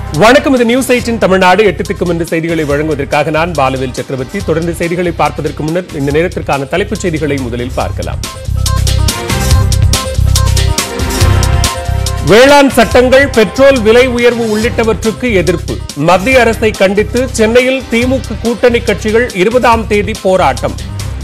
வணக்கம் இது news eighteen Tamil Nadu எட்டு திக்கும் என்று செய்திகளை வழங்குவதற்காக நான் பாலுவேல் சக்கரவர்த்தி தொடர்ந்து செய்திகளை பார்ப்பதற்கு முன்னர் இந்த நேரத்திற்கான தலைப்புச் செய்திகளை முதலில் பார்க்கலாம் வேளாண் சட்டங்கள் பெட்ரோல் விலை உயர்வு உள்ளிட்டவற்றுக்கு எதிர்ப்பு மத்திய அரசை கண்டித்து சென்னையில் திமுக கூட்டணி கட்சிகள் இருபதாம் தேதி போராட்டம்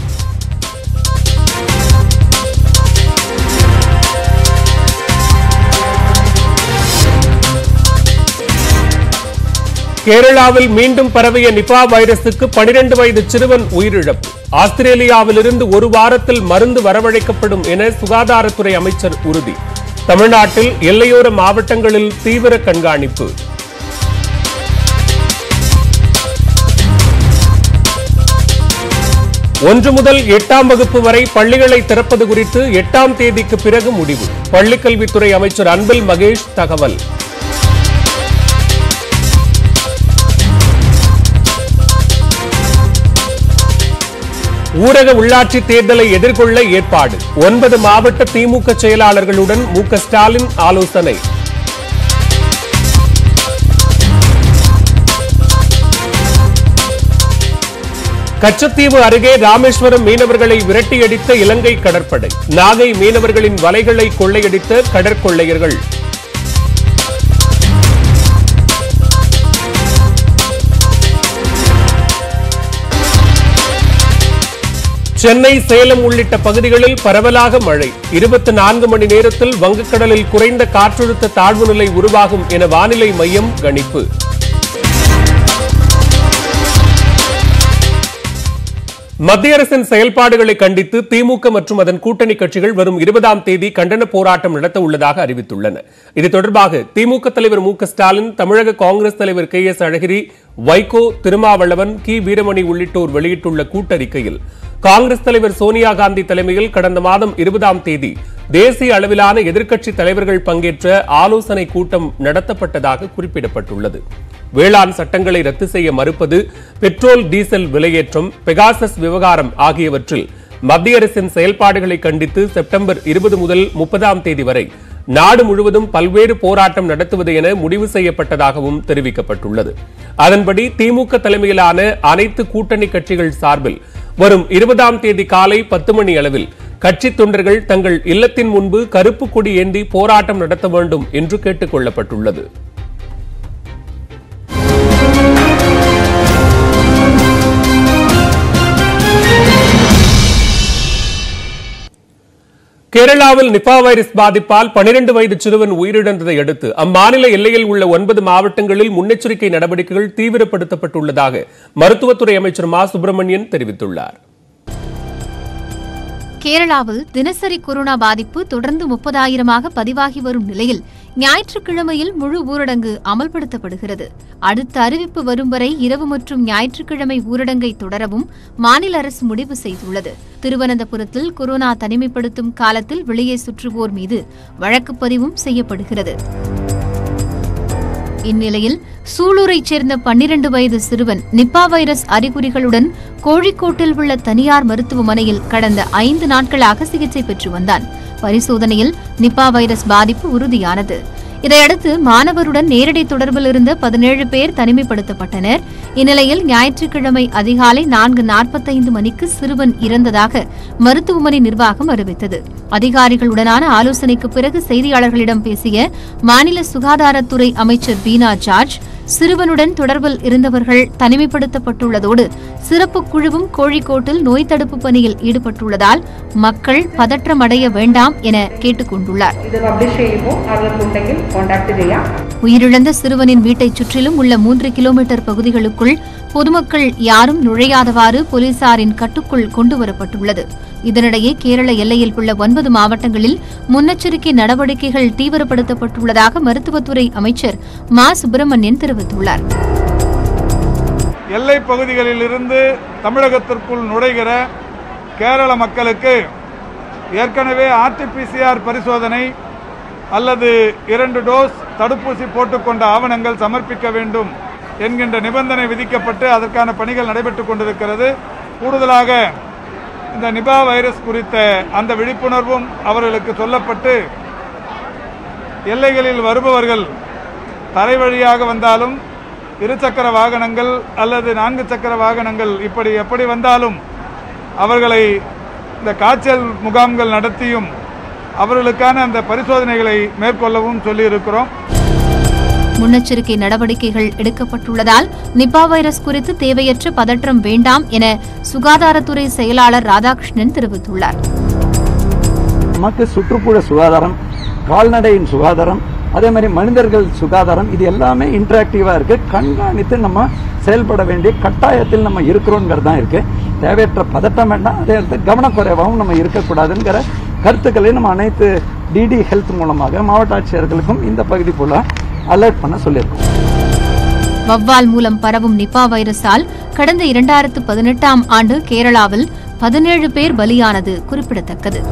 கேரளாவில் மீண்டும் பரவிய நிபா வைரசுக்கு 12 வயது சிறுவன் உயிரிழப்பு ஆஸ்திரேலியாவிலிருந்து ஒரு வாரத்தில் மருந்து வரவழைக்கப்படும் என சுகாதாரத்துறை அமைச்சர் உறுதி தமிழ்நாட்டில் எல்லையோர மாவட்டங்களில் தீவிர கண்காணிப்பு ஒன்று முதல் எட்டாம் வகுப்பு வரை பள்ளிகளை திறப்பது குறித்து எட்டாம் தேதிக்கு பிறகு முடிவு பள்ளிக்கல்வித்துறை அமைச்சர் அன்பில் மகேஷ் தகவல் ஊரக உள்ளாட்சி தேர்தலை எதிர்கொள்ள ஏற்பாடு ஒன்பது மாவட்ட திமுக செயலாளர்களுடன் மு க ஸ்டாலின் ஆலோசனை கச்சத்தீவு அருகே ராமேஸ்வரம் மீனவர்களை விரட்டியடித்த இலங்கை கடற்படை நாகை மீனவர்களின் வலைகளை கொள்ளையடித்த கடற்கொள்ளையர்கள் சென்னை சேலம் உள்ளிட்ட பகுதிகளில் பரவலாக மழை இருபத்தி நான்கு மணி நேரத்தில் வங்கக்கடலில் குறைந்த காற்றழுத்த தாழ்வு நிலை உருவாகும் என வானிலை மையம் கணிப்பு மத்திய அரசின் செயல்பாடுகளை கண்டித்து திமுக மற்றும் அதன் கூட்டணி கட்சிகள் வரும் இருபதாம் தேதி கண்டன போராட்டம் நடத்த உள்ளதாக அறிவித்துள்ளன இது தொடர்பாக திமுக தலைவர் மு க ஸ்டாலின் தமிழக காங்கிரஸ் தலைவர் கே எஸ் அழகிரி வைகோ திருமாவளவன் கி வீரமணி உள்ளிட்டோர் வெளியிட்டுள்ள கூட்டறிக்கையில் காங்கிரஸ் தலைவர் சோனியா காந்தி தலைமையில் கடந்த மாதம் இருபதாம் தேதி தேசிய அளவிலான எதிர்க்கட்சி தலைவர்கள் பங்கேற்ற ஆலோசனை கூட்டம் நடத்தப்பட்டதாக குறிப்பிடப்பட்டுள்ளது வேளாண் சட்டங்களை ரத்து செய்ய மறுப்பது பெட்ரோல் டீசல் விலையேற்றம் பெகாசஸ் விவகாரம் ஆகியவற்றில் மத்திய அரசின் செயல்பாடுகளை கண்டித்து செப்டம்பர் இருபது முதல் முப்பதாம் தேதி வரை நாடு முழுவதும் பல்வேறு போராட்டம் நடத்துவது என முடிவு செய்யப்பட்டதாகவும் தெரிவிக்கப்பட்டுள்ளது அதன்படி திமுக தலைமையிலான அனைத்து கூட்டணி கட்சிகள் சார்பில் வரும் இருபதாம் தேதி காலை பத்து மணி அளவில் கட்சி தொண்டர்கள் தங்கள் இல்லத்தின் முன்பு கருப்பு கொடி ஏந்தி போராட்டம் நடத்த வேண்டும் என்று கேட்டுக் கொள்ளப்பட்டுள்ளது கேரளாவில் நிபா வைரஸ் பாதிப்பால் 12 வயது சிறுவன் உயிரிழந்ததை அடுத்து அம்மாநில எல்லையில் உள்ள ஒன்பது மாவட்டங்களில் முன்னெச்சரிக்கை நடவடிக்கைகள் தீவிரப்படுத்தப்பட்டுள்ளதாக மருத்துவத்துறை அமைச்சர் மா சுப்பிரமணியன் தெரிவித்துள்ளார் கேரளாவில் தினசரி கொரோனா பாதிப்பு தொடர்ந்து முப்பதாயிரமாக பதிவாகி வரும் நிலையில் ஞாயிற்றுக்கிழமையில் முழு ஊரடங்கு அமல்படுத்தப்படுகிறது அடுத்த அறிவிப்பு வரும் வரை இரவு மற்றும் ஞாயிற்றுக்கிழமை ஊரடங்கை தொடரவும் மாநில அரசு முடிவு செய்துள்ளது திருவனந்தபுரத்தில் கொரோனா தனிமைப்படுத்தும் காலத்தில் வெளியே சுற்றுவோர் மீது வழக்குப் பதிவும் செய்யப்படுகிறது இந்நிலையில் சூலூரைச் சேர்ந்த பன்னிரண்டு வயது சிறுவன் நிப்பா வைரஸ் அறிகுறிகளுடன் கோழிக்கோட்டில் உள்ள தனியார் மருத்துவமனையில் கடந்த ஐந்து நாட்களாக சிகிச்சை பெற்று வந்தான் பரிசோதனையில் நிப்பா வைரஸ் பாதிப்பு உறுதியானது இதையடுத்து மாணவருடன் நேரடி தொடர்பில் இருந்த பதினேழு பேர் தனிமைப்படுத்தப்பட்டனர் இந்நிலையில் ஞாயிற்றுக்கிழமை அதிகாலை நான்கு நாற்பத்தைந்து மணிக்கு சிறுவன் இறந்ததாக மருத்துவமனை நிர்வாகம் அறிவித்தது அதிகாரிகளுடனான ஆலோசனைக்கு பிறகு செய்தியாளர்களிடம் பேசிய மாநில சுகாதாரத்துறை அமைச்சர் பீனா ஜார்ஜ் சிறுவனுடன் தொடர்பில் இருந்தவர்கள் தனிமைப்படுத்தப்பட்டுள்ளதோடு சிறப்பு குழுவும் கோழிக்கோட்டில் நோய் தடுப்பு பணியில் ஈடுபட்டுள்ளதால் மக்கள் பதற்றமடைய வேண்டாம் என கேட்டுக் கொண்டுள்ளார் ഇത് പബ്ലിഷ് ചെയ്യുമ്പോൾ ആളുകൾക്കുണ്ടെങ്കിൽ കോൺടാക്ട് ചെയ്യാം உயிரிழந்த சிறுவனின் வீட்டைச் சுற்றிலும் உள்ள மூன்று கிலோமீட்டர் பகுதிகளுக்குள் பொதுமக்கள் யாரும் நுழையாதவாறு போலீசாரின் கட்டுக்குள் கொண்டுவரப்பட்டுள்ளது இதனிடையே கேரள எல்லையில் உள்ள ஒன்பது மாவட்டங்களில் முன்னெச்சரிக்கை நடவடிக்கைகள் தீவிரப்படுத்தப்பட்டுள்ளதாக மருத்துவத்துறை அமைச்சர் மா சுப்பிரமணியன் தெரிவித்துள்ளார் எல்லை பகுதிகளிலிருந்து தமிழகத்திற்குள் நுழைகிற கேரள மக்களுக்கு ஏற்கனவே ஆர்டிபிசிஆர் பரிசோதனை அல்லது இரண்டு டோஸ் தடுப்பூசி போட்டுக்கொண்ட ஆவணங்கள் சமர்ப்பிக்க வேண்டும் என்கின்ற நிபந்தனை விதிக்கப்பட்டு அதற்கான பணிகள் நடைபெற்றுக் கொண்டிருக்கிறது கூடுதலாக இந்த நிபா வைரஸ் குறித்த அந்த விழிப்புணர்வும் அவர்களுக்கு சொல்லப்பட்டு எல்லைகளில் வருபவர்கள் தரை வழியாக வந்தாலும் இருசக்கர வாகனங்கள் அல்லது நான்கு சக்கர வாகனங்கள் இப்படி எப்படி வந்தாலும் அவர்களை இந்த காய்ச்சல் முகாம்கள் நடத்தியும் அவர்களுக்கான அந்த பரிசோதனைகளை மேற்கொள்ளவும் சொல்லியிருக்கிறோம் முன்னெச்சரிக்கை நடவடிக்கைகள் எடுக்கப்பட்டுள்ளதால் நிபா வைரஸ் குறித்து தேவையற்ற பதற்றம் வேண்டாம் என சுகாதாரத்துறை செயலாளர் ராதாகிருஷ்ணன் தெரிவித்துள்ளார் நமக்கு சுற்றுப்புற சுகாதாரம் கால்நடையின் சுகாதாரம் அதே மாதிரி மனிதர்கள் சுகாதாரம் இது எல்லாமே இன்டராக்டிவா இருக்கு கண்காணித்து நம்ம செயல்பட வேண்டிய கட்டாயத்தில் நம்ம இருக்கிறோங்கிறது தான் இருக்கு தேவையற்ற பதட்டம் வேண்டாம் அதே நேரத்தில் கவனக்குறைவாகவும் நம்ம இருக்கக்கூடாதுங்கிற கருத்துக்களை நம்ம அனைத்து டிடி ஹெல்த் மூலமாக மாவட்ட ஆட்சியர்களுக்கும் இந்த பகுதி போல அலர்ட் பண்ண சொல்லியிருக்கோம் வவ்வால் மூலம் பரவும் நிபா வைரஸால் கடந்த இரண்டாயிரத்து பதினெட்டாம் ஆண்டு கேரளாவில் பதினேழு பேர் பலியானது குறிப்பிடத்தக்கது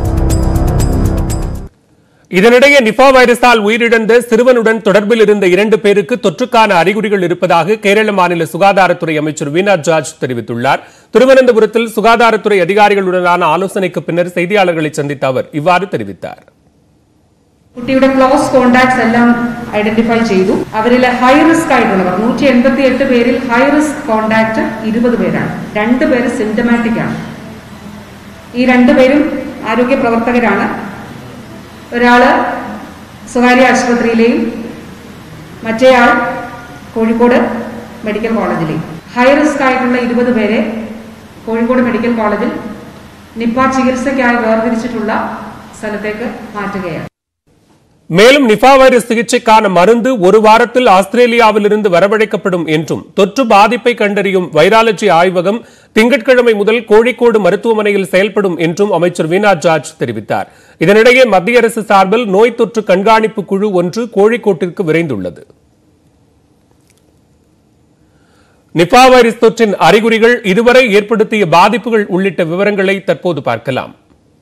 இதனிடையே நிபா வைரஸால் உயிரிழந்த சிறுவனுடன் தொடர்பில் இருந்த இரண்டு பேருக்கு தொற்றுக்கான அறிகுறிகள் இருப்பதாக கேரள மாநில சுகாதாரத்துறை அமைச்சர் வீணா ஜார்ஜ் தெரிவித்துள்ளார் திருவனந்தபுரத்தில் சுகாதாரத்துறை அதிகாரிகளுடனான ஆலோசனைக்கு பின்னர் செய்தியாளர்களை சந்தித்த அவர் இவ்வாறு தெரிவித்தார் കുട്ടിയുടെ ക്ലോസ് കോണ്ടാക്ട്സ് എല്ലാം ഐഡന്റിഫൈ ചെയ്തു അവരിൽ ഹൈ റിസ്ക് ആയിട്ടുള്ളവർ നൂറ്റി എൺപത്തി എട്ട് പേരിൽ ഹൈ റിസ്ക് കോണ്ടാക്ട് ഇരുപത് പേരാണ് രണ്ട് പേര് സിംറ്റമാറ്റിക് ആണ് ഈ രണ്ടുപേരും ആരോഗ്യ പ്രവർത്തകരാണ് ഒരാള് സ്വകാര്യ ആശുപത്രിയിലെയും മറ്റേയാൾ കോഴിക്കോട് മെഡിക്കൽ കോളേജിലെയും ഹൈ റിസ്ക് ആയിട്ടുള്ള ഇരുപത് പേരെ കോഴിക്കോട് മെഡിക്കൽ കോളേജിൽ നിപ്പ ചികിത്സയ്ക്കായി വേർതിരിച്ചിട്ടുള്ള സ്ഥലത്തേക്ക് മാറ്റുകയാണ് மேலும் நிபா வைரஸ் சிகிச்சைக்கான மருந்து ஒரு வாரத்தில் ஆஸ்திரேலியாவில் இருந்து வரவழைக்கப்படும் என்றும் தொற்று பாதிப்பை கண்டறியும் வைராலஜி ஆய்வகம் திங்கட்கிழமை முதல் கோழிக்கோடு மருத்துவமனையில் செயல்படும் என்றும் அமைச்சர் வீணா ஜார்ஜ் தெரிவித்தார் இதனிடையே மத்திய அரசு சார்பில் நோய் தொற்று கண்காணிப்பு குழு ஒன்று கோழிக்கோட்டிற்கு விரைந்துள்ளது நிபா வைரஸ் தொற்றின் அறிகுறிகள் இதுவரை ஏற்படுத்திய பாதிப்புகள் உள்ளிட்ட விவரங்களை தற்போது பார்க்கலாம்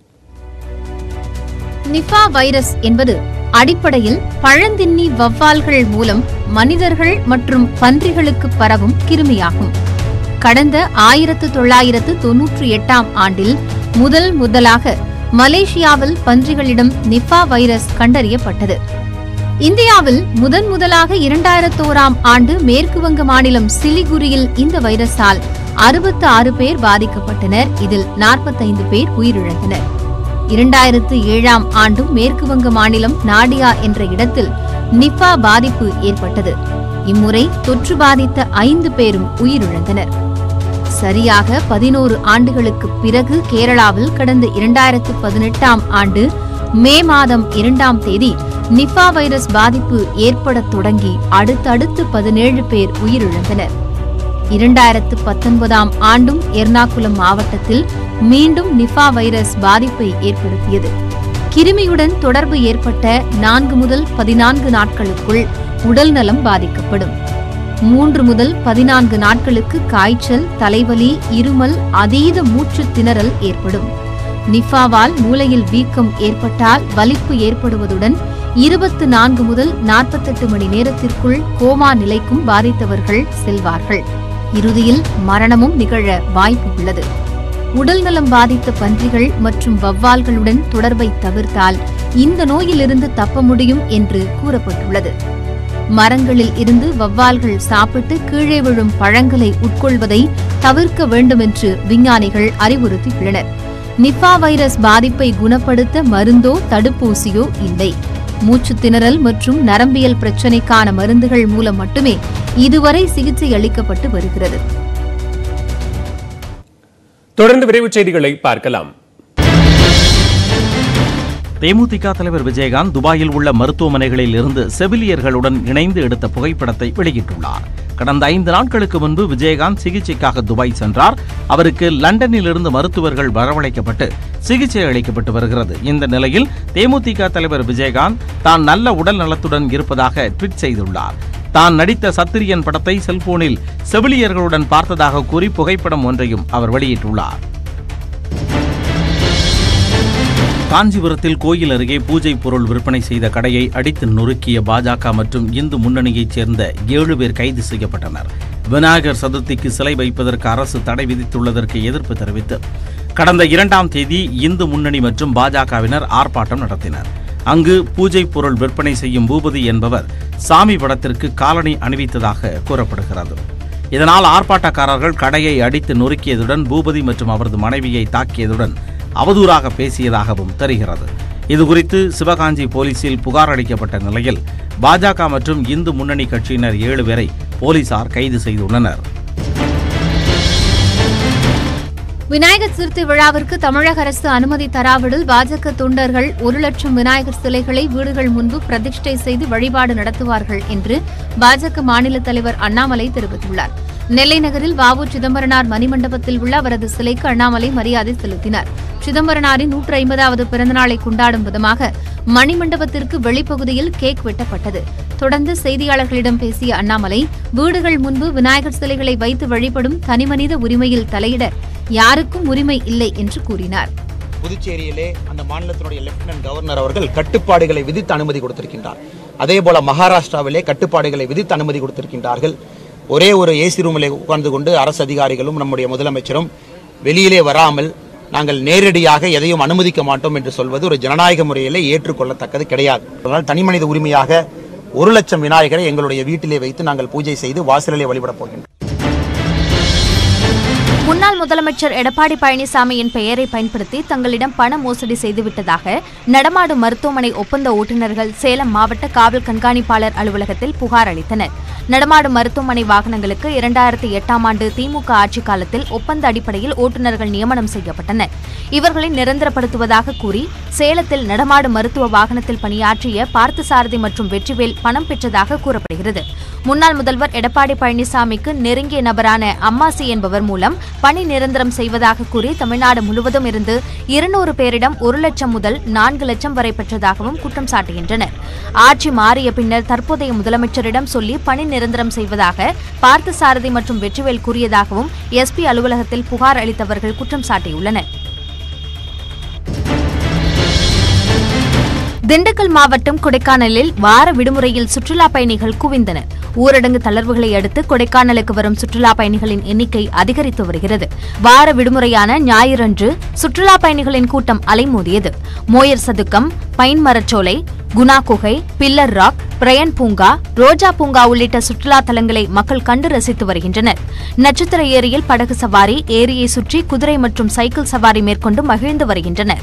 நிபா வைரஸ் என்பது அடிப்படையில் பழந்தின்னி வவ்வால்கள் மூலம் மனிதர்கள் மற்றும் பன்றிகளுக்கு பரவும் கிருமியாகும் கடந்த ஆயிரத்து தொள்ளாயிரத்து தொன்னூற்றி எட்டாம் ஆண்டில் முதல் முதலாக மலேசியாவில் பன்றிகளிடம் நிபா வைரஸ் கண்டறியப்பட்டது இந்தியாவில் முதன் முதலாக இரண்டாயிரத்தோராம் ஆண்டு மேற்கு வங்க மாநிலம் சிலிகுரியில் இந்த வைரஸால் அறுபத்து ஆறு பேர் பாதிக்கப்பட்டனர் இதில் நாற்பத்தைந்து பேர் உயிரிழந்தனர் இரண்டாயிரத்து ஏழாம் ஆண்டும் மேற்கு வங்க மாநிலம் நாடியா என்ற இடத்தில் நிபா பாதிப்பு ஏற்பட்டது இம்முறை தொற்று பாதித்த ஐந்து பேரும் உயிரிழந்தனர் சரியாக பதினோரு ஆண்டுகளுக்கு பிறகு கேரளாவில் கடந்த இரண்டாயிரத்து பதினெட்டாம் ஆண்டு மே மாதம் இரண்டாம் தேதி நிபா வைரஸ் பாதிப்பு ஏற்படத் தொடங்கி அடுத்தடுத்து பதினேழு பேர் உயிரிழந்தனர் இரண்டாயிரத்து பத்தொன்பதாம் ஆண்டும் எர்ணாகுளம் மாவட்டத்தில் மீண்டும் நிபா வைரஸ் பாதிப்பை ஏற்படுத்தியது கிருமியுடன் தொடர்பு ஏற்பட்ட நான்கு முதல் பதினான்கு நாட்களுக்குள் உடல்நலம் பாதிக்கப்படும் மூன்று முதல் பதினான்கு நாட்களுக்கு காய்ச்சல் தலைவலி இருமல் அதீத மூச்சு திணறல் ஏற்படும் நிஃபாவால் மூளையில் வீக்கம் ஏற்பட்டால் வலிப்பு ஏற்படுவதுடன் இருபத்து நான்கு முதல் நாற்பத்தெட்டு மணி நேரத்திற்குள் கோமா நிலைக்கும் பாதித்தவர்கள் செல்வார்கள் இறுதியில் மரணமும் நிகழ வாய்ப்பு உள்ளது உடல்நலம் பாதித்த பன்றிகள் மற்றும் வவ்வால்களுடன் தொடர்பை தவிர்த்தால் இந்த நோயிலிருந்து தப்ப முடியும் என்று கூறப்பட்டுள்ளது மரங்களில் இருந்து வவ்வால்கள் சாப்பிட்டு கீழே விழும் பழங்களை உட்கொள்வதை தவிர்க்க வேண்டுமென்று விஞ்ஞானிகள் அறிவுறுத்தியுள்ளனர் நிபா வைரஸ் பாதிப்பை குணப்படுத்த மருந்தோ தடுப்பூசியோ இல்லை மூச்சுத் திணறல் மற்றும் நரம்பியல் பிரச்சினைக்கான மருந்துகள் மூலம் மட்டுமே இதுவரை சிகிச்சை அளிக்கப்பட்டு வருகிறது தொடர்ந்து விரைவுச் செய்திகளை பார்க்கலாம் தேமுதிக தலைவர் விஜயகாந்த் துபாயில் உள்ள மருத்துவமனைகளில் இருந்து செவிலியர்களுடன் இணைந்து எடுத்த புகைப்படத்தை வெளியிட்டுள்ளார் கடந்த ஐந்து நாட்களுக்கு முன்பு விஜயகாந்த் சிகிச்சைக்காக துபாய் சென்றார் அவருக்கு லண்டனில் இருந்து மருத்துவர்கள் வரவழைக்கப்பட்டு சிகிச்சை அளிக்கப்பட்டு வருகிறது இந்த நிலையில் தேமுதிக தலைவர் விஜயகாந்த் தான் நல்ல உடல் நலத்துடன் இருப்பதாக ட்வீட் செய்துள்ளார் தான் நடித்த சத்திரியன் படத்தை செல்போனில் செவிலியர்களுடன் பார்த்ததாக கூறி புகைப்படம் ஒன்றையும் அவர் வெளியிட்டுள்ளார் காஞ்சிபுரத்தில் கோயில் அருகே பூஜை பொருள் விற்பனை செய்த கடையை அடித்து நொறுக்கிய பாஜக மற்றும் இந்து முன்னணியைச் சேர்ந்த ஏழு பேர் கைது செய்யப்பட்டனர் விநாயகர் சதுர்த்திக்கு சிலை வைப்பதற்கு அரசு தடை விதித்துள்ளதற்கு எதிர்ப்பு தெரிவித்து கடந்த இரண்டாம் தேதி இந்து முன்னணி மற்றும் பாஜகவினர் ஆர்ப்பாட்டம் நடத்தினர் அங்கு பூஜை பொருள் விற்பனை செய்யும் பூபதி என்பவர் சாமி படத்திற்கு காலணி அணிவித்ததாக கூறப்படுகிறது இதனால் ஆர்ப்பாட்டக்காரர்கள் கடையை அடித்து நொறுக்கியதுடன் பூபதி மற்றும் அவரது மனைவியை தாக்கியதுடன் அவதூறாக பேசியதாகவும் தெரிகிறது இதுகுறித்து சிவகாஞ்சி போலீசில் புகார் அளிக்கப்பட்ட நிலையில் பாஜக மற்றும் இந்து முன்னணி கட்சியினர் ஏழு பேரை போலீசார் கைது செய்துள்ளனர் விநாயகர் சதுர்த்தி விழாவிற்கு தமிழக அரசு அனுமதி தராவிடில் பாஜக தொண்டர்கள் ஒரு லட்சம் விநாயகர் சிலைகளை வீடுகள் முன்பு பிரதிஷ்டை செய்து வழிபாடு நடத்துவார்கள் என்று பாஜக மாநில தலைவர் அண்ணாமலை தெரிவித்துள்ளார் நெல்லை நகரில் வாவு சிதம்பரனார் மணிமண்டபத்தில் உள்ள அவரது சிலைக்கு அண்ணாமலை மரியாதை செலுத்தினார் சிதம்பரனாரின் நூற்று ஐம்பதாவது பிறந்தநாளை கொண்டாடும் விதமாக மணிமண்டபத்திற்கு வெளிப்பகுதியில் கேக் வெட்டப்பட்டது தொடர்ந்து செய்தியாளர்களிடம் பேசிய அண்ணாமலை வீடுகள் முன்பு விநாயகர் சிலைகளை வைத்து வழிபடும் தனிமனித உரிமையில் தலையிட யாருக்கும் உரிமை இல்லை என்று கூறினார் புதுச்சேரியிலே அந்த மாநிலத்தினுடைய லெப்டினன்ட் கவர்னர் அவர்கள் கட்டுப்பாடுகளை விதித்து அனுமதி கொடுத்திருக்கின்றார் அதே போல மகாராஷ்டிராவிலே கட்டுப்பாடுகளை விதித்து அனுமதி கொடுத்திருக்கின்றார்கள் ஒரே ஒரு ஏசி ரூமிலே உட்கார்ந்து கொண்டு அரசு அதிகாரிகளும் நம்முடைய முதலமைச்சரும் வெளியிலே வராமல் நாங்கள் நேரடியாக எதையும் அனுமதிக்க மாட்டோம் என்று சொல்வது ஒரு ஜனநாயக முறையிலே ஏற்றுக்கொள்ளத்தக்கது கிடையாது அதனால் தனிமனித உரிமையாக ஒரு லட்சம் விநாயகரை எங்களுடைய வீட்டிலே வைத்து நாங்கள் பூஜை செய்து வாசலிலே வழிபடப் போகின்றோம் முன்னாள் முதலமைச்சர் எடப்பாடி பழனிசாமியின் பெயரை பயன்படுத்தி தங்களிடம் பண மோசடி செய்துவிட்டதாக நடமாடும் மருத்துவமனை ஒப்பந்த ஓட்டுநர்கள் சேலம் மாவட்ட காவல் கண்காணிப்பாளர் அலுவலகத்தில் புகார் அளித்தனர் நடமாடும் மருத்துவமனை வாகனங்களுக்கு இரண்டாயிரத்தி எட்டாம் ஆண்டு திமுக ஆட்சிக் காலத்தில் ஒப்பந்த அடிப்படையில் ஓட்டுநர்கள் நியமனம் செய்யப்பட்டனர் இவர்களை நிரந்தரப்படுத்துவதாக கூறி சேலத்தில் நடமாடும் மருத்துவ வாகனத்தில் பணியாற்றிய பார்த்தசாரதி மற்றும் வெற்றிவேல் பணம் பெற்றதாக கூறப்படுகிறது முன்னாள் முதல்வர் எடப்பாடி பழனிசாமிக்கு நெருங்கிய நபரான அம்மாசி என்பவர் மூலம் பணி நிரந்தரம் செய்வதாக கூறி தமிழ்நாடு முழுவதும் இருந்து இருநூறு பேரிடம் ஒரு லட்சம் முதல் நான்கு லட்சம் வரை பெற்றதாகவும் குற்றம் சாட்டுகின்றனர் ஆட்சி மாறிய பின்னர் தற்போதைய முதலமைச்சரிடம் சொல்லி பணி நிரந்தரம் செய்வதாக பார்த்தசாரதி மற்றும் வெற்றிவேல் கூறியதாகவும் எஸ்பி அலுவலகத்தில் புகார் அளித்தவர்கள் குற்றம் சாட்டியுள்ளனர் திண்டுக்கல் மாவட்டம் கொடைக்கானலில் வார விடுமுறையில் சுற்றுலா பயணிகள் குவிந்தனர் ஊரடங்கு தளர்வுகளை அடுத்து கொடைக்கானலுக்கு வரும் சுற்றுலா பயணிகளின் எண்ணிக்கை அதிகரித்து வருகிறது வார விடுமுறையான ஞாயிறன்று சுற்றுலா பயணிகளின் கூட்டம் அலைமோதியது மோயர் சதுக்கம் பைன் மரச்சோலை குணா குகை பில்லர் ராக் பிரயன் பூங்கா ரோஜா பூங்கா உள்ளிட்ட சுற்றுலா தலங்களை மக்கள் கண்டு ரசித்து வருகின்றனர் நட்சத்திர ஏரியில் படகு சவாரி ஏரியை சுற்றி குதிரை மற்றும் சைக்கிள் சவாரி மேற்கொண்டு மகிழ்ந்து வருகின்றனர்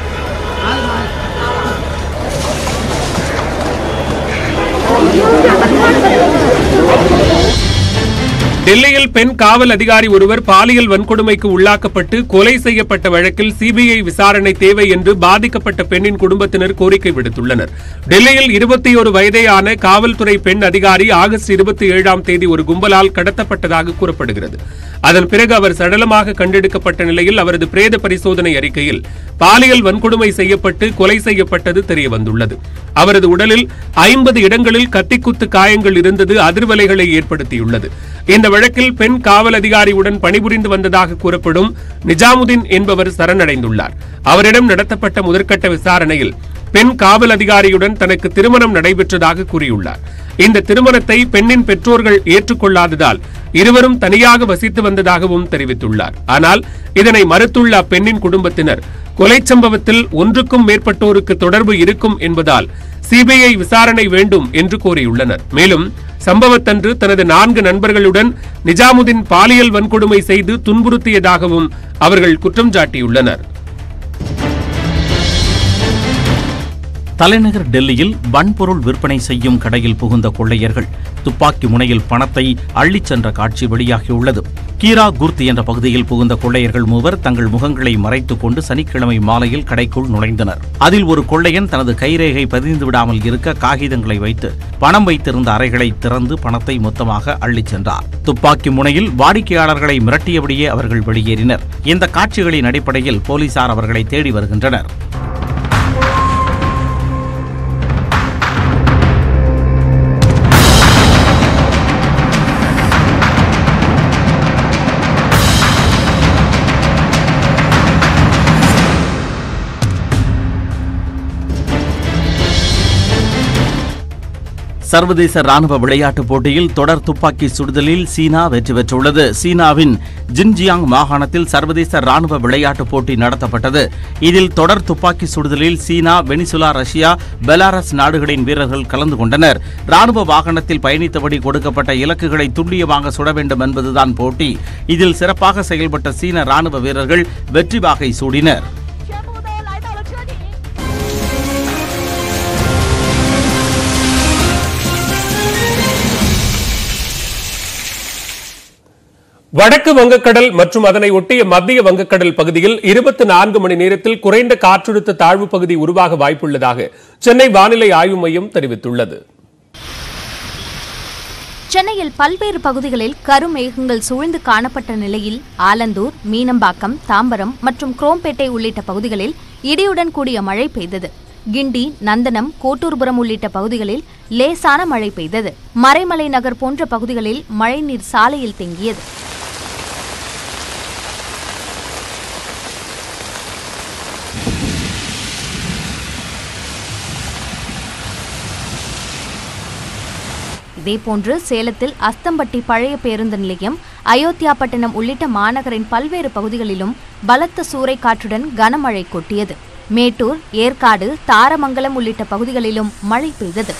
டெல்லியில் பெண் காவல் அதிகாரி ஒருவர் பாலியல் வன்கொடுமைக்கு உள்ளாக்கப்பட்டு கொலை செய்யப்பட்ட வழக்கில் சிபிஐ விசாரணை தேவை என்று பாதிக்கப்பட்ட பெண்ணின் குடும்பத்தினர் கோரிக்கை விடுத்துள்ளனர் டெல்லியில் இருபத்தி ஒரு வயதேயான காவல்துறை பெண் அதிகாரி ஆகஸ்ட் இருபத்தி ஏழாம் தேதி ஒரு கும்பலால் கடத்தப்பட்டதாக கூறப்படுகிறது அதன் பிறகு அவர் சடலமாக கண்டெடுக்கப்பட்ட நிலையில் அவரது பிரேத பரிசோதனை அறிக்கையில் பாலியல் வன்கொடுமை செய்யப்பட்டு கொலை செய்யப்பட்டது தெரியவந்துள்ளது அவரது உடலில் ஐம்பது இடங்களில் கத்திக்குத்து காயங்கள் இருந்தது அதிர்வலைகளை ஏற்படுத்தியுள்ளது இந்த வழக்கில் பெண் காவல் அதிகாரியுடன் பணிபுரிந்து வந்ததாக கூறப்படும் நிஜாமுதீன் என்பவர் சரணடைந்துள்ளார் அவரிடம் நடத்தப்பட்ட முதற்கட்ட விசாரணையில் பெண் காவல் அதிகாரியுடன் தனக்கு திருமணம் நடைபெற்றதாக கூறியுள்ளார் இந்த திருமணத்தை பெண்ணின் பெற்றோர்கள் ஏற்றுக்கொள்ளாததால் இருவரும் தனியாக வசித்து வந்ததாகவும் தெரிவித்துள்ளார் ஆனால் இதனை மறுத்துள்ள அப்பெண்ணின் குடும்பத்தினர் கொலை சம்பவத்தில் ஒன்றுக்கும் மேற்பட்டோருக்கு தொடர்பு இருக்கும் என்பதால் சிபிஐ விசாரணை வேண்டும் என்று கோரியுள்ளனர் மேலும் சம்பவத்தன்று தனது நான்கு நண்பர்களுடன் நிஜாமுதீன் பாலியல் வன்கொடுமை செய்து துன்புறுத்தியதாகவும் அவர்கள் குற்றம் சாட்டியுள்ளனர் தலைநகர் டெல்லியில் வன்பொருள் விற்பனை செய்யும் கடையில் புகுந்த கொள்ளையர்கள் துப்பாக்கி முனையில் பணத்தை அள்ளிச் சென்ற காட்சி வெளியாகியுள்ளது கீரா குர்த் என்ற பகுதியில் புகுந்த கொள்ளையர்கள் மூவர் தங்கள் முகங்களை மறைத்துக் கொண்டு சனிக்கிழமை மாலையில் கடைக்குள் நுழைந்தனர் அதில் ஒரு கொள்ளையன் தனது கைரேகை பதிந்து விடாமல் இருக்க காகிதங்களை வைத்து பணம் வைத்திருந்த அறைகளை திறந்து பணத்தை மொத்தமாக அள்ளிச் சென்றார் துப்பாக்கி முனையில் வாடிக்கையாளர்களை மிரட்டியபடியே அவர்கள் வெளியேறினர் இந்த காட்சிகளின் அடிப்படையில் போலீசார் அவர்களை தேடி வருகின்றனர் சர்வதேச ராணுவ விளையாட்டுப் போட்டியில் தொடர் துப்பாக்கி சுடுதலில் சீனா வெற்றி பெற்றுள்ளது சீனாவின் ஜின்ஜியாங் மாகாணத்தில் சர்வதேச ராணுவ விளையாட்டுப் போட்டி நடத்தப்பட்டது இதில் தொடர் துப்பாக்கி சுடுதலில் சீனா வெனிசுலா ரஷ்யா பெலாரஸ் நாடுகளின் வீரர்கள் கலந்து கொண்டனர் ராணுவ வாகனத்தில் பயணித்தபடி கொடுக்கப்பட்ட இலக்குகளை துல்லியமாக சுட வேண்டும் என்பதுதான் போட்டி இதில் சிறப்பாக செயல்பட்ட சீன ராணுவ வீரர்கள் வெற்றி வாகை சூடினர் 全部都来到了车顶。 வடக்கு வங்கக்கடல் மற்றும் அதனை ஒட்டிய மத்திய வங்கக்கடல் பகுதியில் இருபத்தி நான்கு மணி நேரத்தில் குறைந்த காற்றழுத்த தாழ்வு பகுதி உருவாக வாய்ப்புள்ளதாக சென்னை வானிலை ஆய்வு மையம் தெரிவித்துள்ளது சென்னையில் பல்வேறு பகுதிகளில் கருமேகங்கள் சூழ்ந்து காணப்பட்ட நிலையில் ஆலந்தூர் மீனம்பாக்கம் தாம்பரம் மற்றும் குரோம்பேட்டை உள்ளிட்ட பகுதிகளில் இடியுடன் கூடிய மழை பெய்தது கிண்டி நந்தனம் கோட்டூர்புரம் உள்ளிட்ட பகுதிகளில் லேசான மழை பெய்தது மறைமலை நகர் போன்ற பகுதிகளில் மழைநீர் சாலையில் தேங்கியது இதேபோன்று சேலத்தில் அஸ்தம்பட்டி பழைய பேருந்து நிலையம் அயோத்தியாபட்டினம் உள்ளிட்ட மாநகரின் பல்வேறு பகுதிகளிலும் பலத்த சூறை காற்றுடன் கனமழை கொட்டியது மேட்டூர் ஏற்காடு தாரமங்கலம் உள்ளிட்ட பகுதிகளிலும் மழை பெய்தது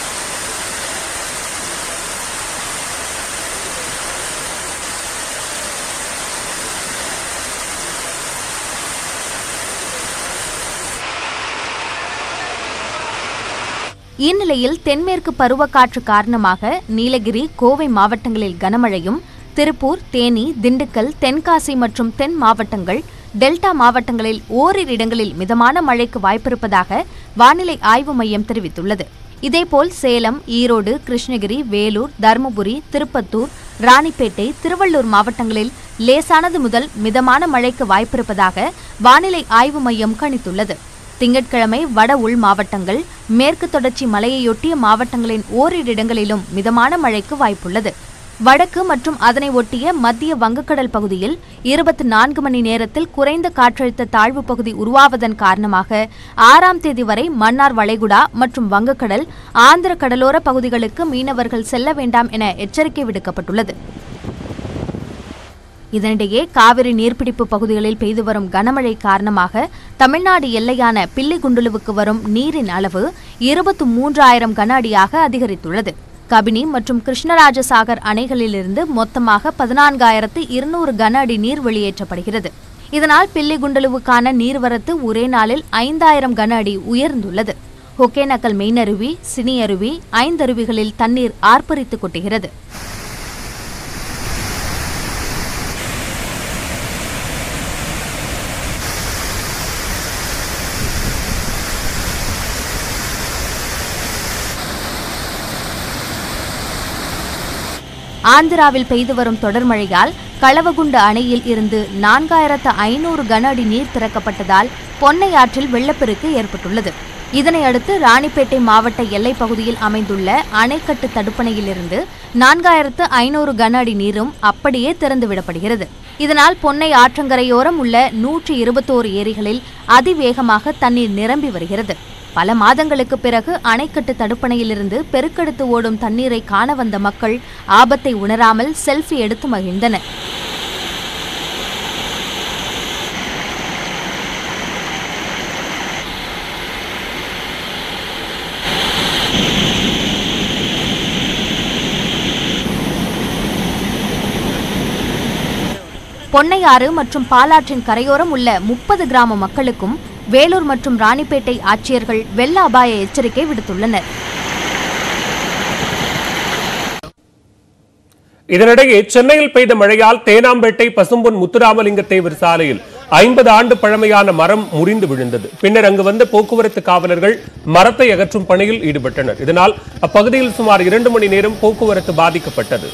இந்நிலையில் தென்மேற்கு பருவக்காற்று காரணமாக நீலகிரி கோவை மாவட்டங்களில் கனமழையும் திருப்பூர் தேனி திண்டுக்கல் தென்காசி மற்றும் தென் மாவட்டங்கள் டெல்டா மாவட்டங்களில் ஓரிரு இடங்களில் மிதமான மழைக்கு வாய்ப்பிருப்பதாக வானிலை ஆய்வு மையம் தெரிவித்துள்ளது இதேபோல் சேலம் ஈரோடு கிருஷ்ணகிரி வேலூர் தருமபுரி திருப்பத்தூர் ராணிப்பேட்டை திருவள்ளூர் மாவட்டங்களில் லேசானது முதல் மிதமான மழைக்கு வாய்ப்பிருப்பதாக வானிலை ஆய்வு மையம் கணித்துள்ளது திங்கட்கிழமை வட உள் மாவட்டங்கள் மேற்கு தொடர்ச்சி மலையையொட்டிய மாவட்டங்களின் ஓரிரு இடங்களிலும் மிதமான மழைக்கு வாய்ப்புள்ளது வடக்கு மற்றும் அதனை ஒட்டிய மத்திய வங்கக்கடல் பகுதியில் இருபத்தி நான்கு மணி நேரத்தில் குறைந்த காற்றழுத்த தாழ்வு பகுதி உருவாவதன் காரணமாக ஆறாம் தேதி வரை மன்னார் வளைகுடா மற்றும் வங்கக்கடல் ஆந்திர கடலோர பகுதிகளுக்கு மீனவர்கள் செல்ல வேண்டாம் என எச்சரிக்கை விடுக்கப்பட்டுள்ளது இதனிடையே காவிரி நீர்பிடிப்பு பகுதிகளில் பெய்து வரும் கனமழை காரணமாக தமிழ்நாடு எல்லையான பில்லிகுண்டுலுவுக்கு வரும் நீரின் அளவு இருபத்து மூன்றாயிரம் கன அடியாக அதிகரித்துள்ளது கபினி மற்றும் கிருஷ்ணராஜசாகர் அணைகளிலிருந்து மொத்தமாக பதினான்காயிரத்து இருநூறு கன அடி நீர் வெளியேற்றப்படுகிறது இதனால் பில்லிகுண்டலுவுக்கான நீர்வரத்து ஒரே நாளில் ஐந்தாயிரம் கன அடி உயர்ந்துள்ளது ஒகேனக்கல் மெயினருவி சினி அருவி ஐந்தருவிகளில் தண்ணீர் ஆர்ப்பரித்து கொட்டுகிறது ஆந்திராவில் பெய்து வரும் தொடர் மழையால் களவகுண்டு அணையில் இருந்து நான்காயிரத்து ஐநூறு கன அடி நீர் திறக்கப்பட்டதால் பொன்னை ஆற்றில் வெள்ளப்பெருக்கு ஏற்பட்டுள்ளது இதனையடுத்து ராணிப்பேட்டை மாவட்ட எல்லைப் பகுதியில் அமைந்துள்ள அணைக்கட்டு தடுப்பணையிலிருந்து நான்காயிரத்து ஐநூறு கன அடி நீரும் அப்படியே திறந்துவிடப்படுகிறது இதனால் பொன்னை ஆற்றங்கரையோரம் உள்ள நூற்றி இருபத்தோரு ஏரிகளில் அதிவேகமாக தண்ணீர் நிரம்பி வருகிறது பல மாதங்களுக்கு பிறகு அணைக்கட்டு தடுப்பணையிலிருந்து பெருக்கெடுத்து ஓடும் தண்ணீரை காண வந்த மக்கள் ஆபத்தை உணராமல் செல்ஃபி எடுத்து மகிழ்ந்தனர் பொன்னையாறு மற்றும் பாலாற்றின் கரையோரம் உள்ள முப்பது கிராம மக்களுக்கும் வேலூர் மற்றும் ராணிப்பேட்டை ஆட்சியர்கள் வெள்ள அபாய எச்சரிக்கை விடுத்துள்ளனர் இதனிடையே சென்னையில் பெய்த மழையால் தேனாம்பேட்டை பசும்பொன் முத்துராமலிங்க தேவர் சாலையில் ஐம்பது ஆண்டு பழமையான மரம் முறிந்து விழுந்தது பின்னர் அங்கு வந்த போக்குவரத்து காவலர்கள் மரத்தை அகற்றும் பணியில் ஈடுபட்டனர் இதனால் அப்பகுதியில் சுமார் இரண்டு மணி நேரம் போக்குவரத்து பாதிக்கப்பட்டது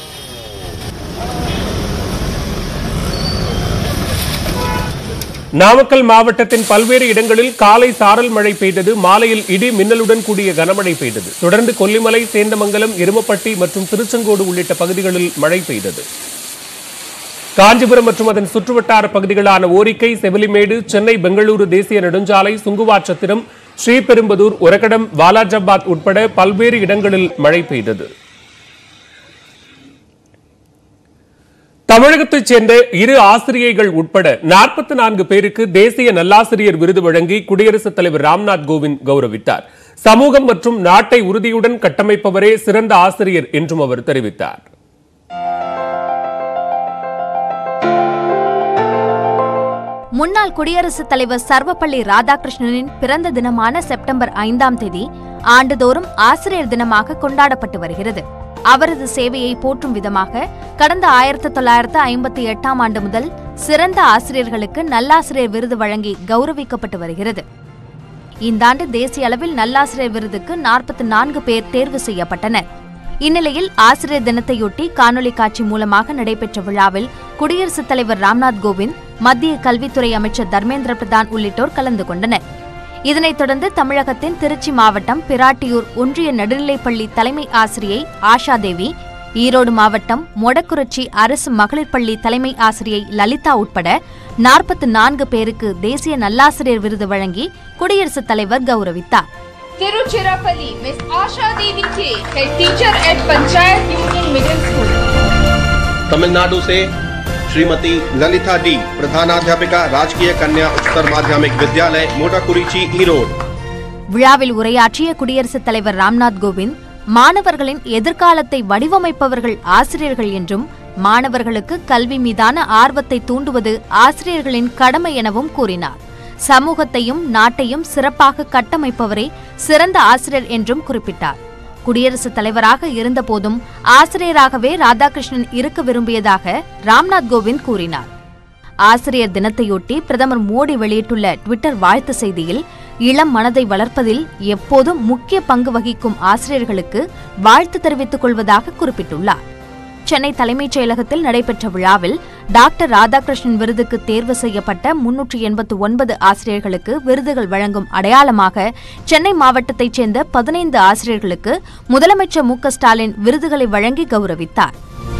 நாமக்கல் மாவட்டத்தின் பல்வேறு இடங்களில் காலை சாரல் மழை பெய்தது மாலையில் இடி மின்னலுடன் கூடிய கனமழை பெய்தது தொடர்ந்து கொல்லிமலை சேந்தமங்கலம் எருமப்பட்டி மற்றும் திருச்செங்கோடு உள்ளிட்ட பகுதிகளில் மழை பெய்தது காஞ்சிபுரம் மற்றும் அதன் சுற்றுவட்டார பகுதிகளான ஓரிக்கை செவிலிமேடு சென்னை பெங்களூரு தேசிய நெடுஞ்சாலை சுங்குவாச்சத்திரம் ஸ்ரீபெரும்புதூர் உரகடம் வாலாஜாபாத் உட்பட பல்வேறு இடங்களில் மழை பெய்தது தமிழகத்தைச் சேர்ந்த இரு ஆசிரியைகள் உட்பட நாற்பத்தி நான்கு பேருக்கு தேசிய நல்லாசிரியர் விருது வழங்கி குடியரசுத் தலைவர் ராம்நாத் கோவிந்த் கௌரவித்தார் சமூகம் மற்றும் நாட்டை உறுதியுடன் கட்டமைப்பவரே சிறந்த ஆசிரியர் என்றும் அவர் தெரிவித்தார் முன்னாள் குடியரசுத் தலைவர் சர்வப்பள்ளி ராதாகிருஷ்ணனின் பிறந்த தினமான செப்டம்பர் ஐந்தாம் தேதி ஆண்டுதோறும் ஆசிரியர் தினமாக கொண்டாடப்பட்டு வருகிறது அவரது சேவையை போற்றும் விதமாக கடந்த ஆயிரத்தி தொள்ளாயிரத்து ஐம்பத்தி எட்டாம் ஆண்டு முதல் சிறந்த ஆசிரியர்களுக்கு நல்லாசிரியர் விருது வழங்கி கௌரவிக்கப்பட்டு வருகிறது இந்த ஆண்டு தேசிய அளவில் நல்லாசிரியர் விருதுக்கு நாற்பத்தி நான்கு பேர் தேர்வு செய்யப்பட்டனர் இந்நிலையில் ஆசிரியர் தினத்தையொட்டி காணொலி காட்சி மூலமாக நடைபெற்ற விழாவில் குடியரசுத் தலைவர் ராம்நாத் கோவிந்த் மத்திய கல்வித்துறை அமைச்சர் தர்மேந்திர பிரதான் உள்ளிட்டோர் கலந்து கொண்டனர் இதனைத் தொடர்ந்து தமிழகத்தின் திருச்சி மாவட்டம் பிராட்டியூர் ஒன்றிய நடுநிலைப்பள்ளி தலைமை ஆசிரியை ஆஷா தேவி ஈரோடு மாவட்டம் மொடக்குறிச்சி அரசு மகளிர் பள்ளி தலைமை ஆசிரியை லலிதா உட்பட நாற்பத்தி நான்கு பேருக்கு தேசிய நல்லாசிரியர் விருது வழங்கி குடியரசுத் தலைவர் கௌரவித்தார் Tiruchirappalli, Miss Asha Devi K, head teacher at Panchayat Union Middle School. Tamil Nadu से श्रीमती ललिता डी प्रधानाध्यापिका राजकीय कन्या उच्चतर माध्यमिक विद्यालय मोटाकुरीची ईरोड விழாவில் உரையாற்றிய குடியரசுத் தலைவர் ராம்நாத் கோவிந்த் மாணவர்களின் எதிர்காலத்தை வடிவமைப்பவர்கள் ஆசிரியர்கள் என்றும் மாணவர்களுக்கு கல்வி மீதான ஆர்வத்தை தூண்டுவது ஆசிரியர்களின் கடமை எனவும் கூறினார் சமூகத்தையும் நாட்டையும் சிறப்பாக கட்டமைப்பவரே சிறந்த ஆசிரியர் என்றும் குறிப்பிட்டார் குடியரசுத் தலைவராக இருந்தபோதும் ஆசிரியராகவே ராதாகிருஷ்ணன் இருக்க விரும்பியதாக ராம்நாத் கோவிந்த் கூறினார் ஆசிரியர் தினத்தையொட்டி பிரதமர் மோடி வெளியிட்டுள்ள ட்விட்டர் வாழ்த்து செய்தியில் இளம் மனதை வளர்ப்பதில் எப்போதும் முக்கிய பங்கு வகிக்கும் ஆசிரியர்களுக்கு வாழ்த்து தெரிவித்துக் கொள்வதாக குறிப்பிட்டுள்ளார் சென்னை தலைமைச் செயலகத்தில் நடைபெற்ற விழாவில் டாக்டர் ராதாகிருஷ்ணன் விருதுக்கு தேர்வு செய்யப்பட்ட முன்னூற்று எண்பத்து ஒன்பது ஆசிரியர்களுக்கு விருதுகள் வழங்கும் அடையாளமாக சென்னை மாவட்டத்தைச் சேர்ந்த பதினைந்து ஆசிரியர்களுக்கு முதலமைச்சர் மு க ஸ்டாலின் விருதுகளை வழங்கி கௌரவித்தார்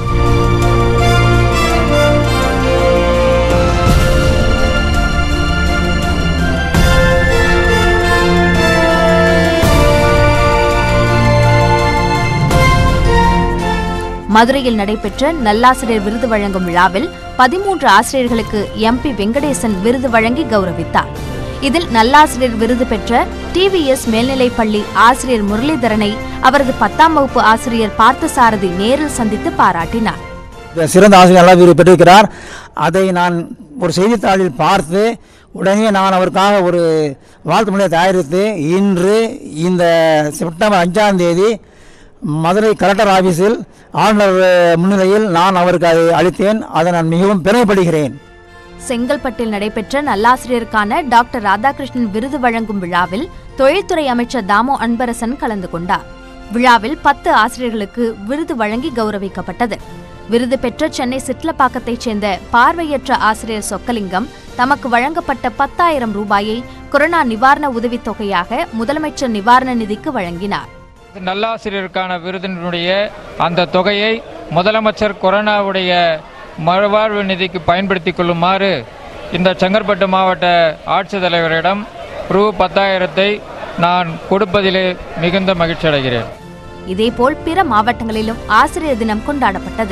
மதுரையில் நடைபெற்ற நல்லாசிரியர் விருது வழங்கும் விழாவில் பதிமூன்று ஆசிரியர்களுக்கு எம்பி வெங்கடேசன் விருது வழங்கி கௌரவித்தார் இதில் நல்லாசிரியர் விருது பெற்ற டிவிஎஸ் மேல்நிலைப் பள்ளி ஆசிரியர் முரளிதரனை அவரது பத்தாம் வகுப்பு ஆசிரியர் பார்த்தசாரதி நேரில் சந்தித்து பாராட்டினார் சிறந்த ஆசிரியர் நல்லா விருது பெற்றிருக்கிறார் அதை நான் ஒரு செய்தித்தாளில் பார்த்து உடனே நான் அவருக்காக ஒரு வாழ்த்து மொழியை தயாரித்து இன்று இந்த செப்டம்பர் அஞ்சாம் தேதி மதுரை கலெக்டர் ஆபீஸில் ஆளுநர் முன்னிலையில் நான் அவருக்கு அதை அளித்தேன் அதை நான் மிகவும் பெருமைப்படுகிறேன் செங்கல்பட்டில் நடைபெற்ற நல்லாசிரியருக்கான டாக்டர் ராதாகிருஷ்ணன் விருது வழங்கும் விழாவில் தொழில்துறை அமைச்சர் தாமோ அன்பரசன் கலந்து கொண்டார் விழாவில் பத்து ஆசிரியர்களுக்கு விருது வழங்கி கௌரவிக்கப்பட்டது விருது பெற்ற சென்னை சிட்லப்பாக்கத்தைச் சேர்ந்த பார்வையற்ற ஆசிரியர் சொக்கலிங்கம் தமக்கு வழங்கப்பட்ட பத்தாயிரம் ரூபாயை கொரோனா நிவாரண உதவித் தொகையாக முதலமைச்சர் நிவாரண நிதிக்கு வழங்கினார் நல்லாசிரியருக்கான விருதினுடைய அந்த தொகையை முதலமைச்சர் கொரோனாவுடைய மறுவாழ்வு நிதிக்கு பயன்படுத்திக் கொள்ளுமாறு இந்த செங்கற்பட்டு மாவட்ட ஆட்சித்தலைவரிடம் ரூ பத்தாயிரத்தை நான் கொடுப்பதிலே மிகுந்த மகிழ்ச்சி அடைகிறேன் இதேபோல் பிற மாவட்டங்களிலும் ஆசிரியர் தினம் கொண்டாடப்பட்டது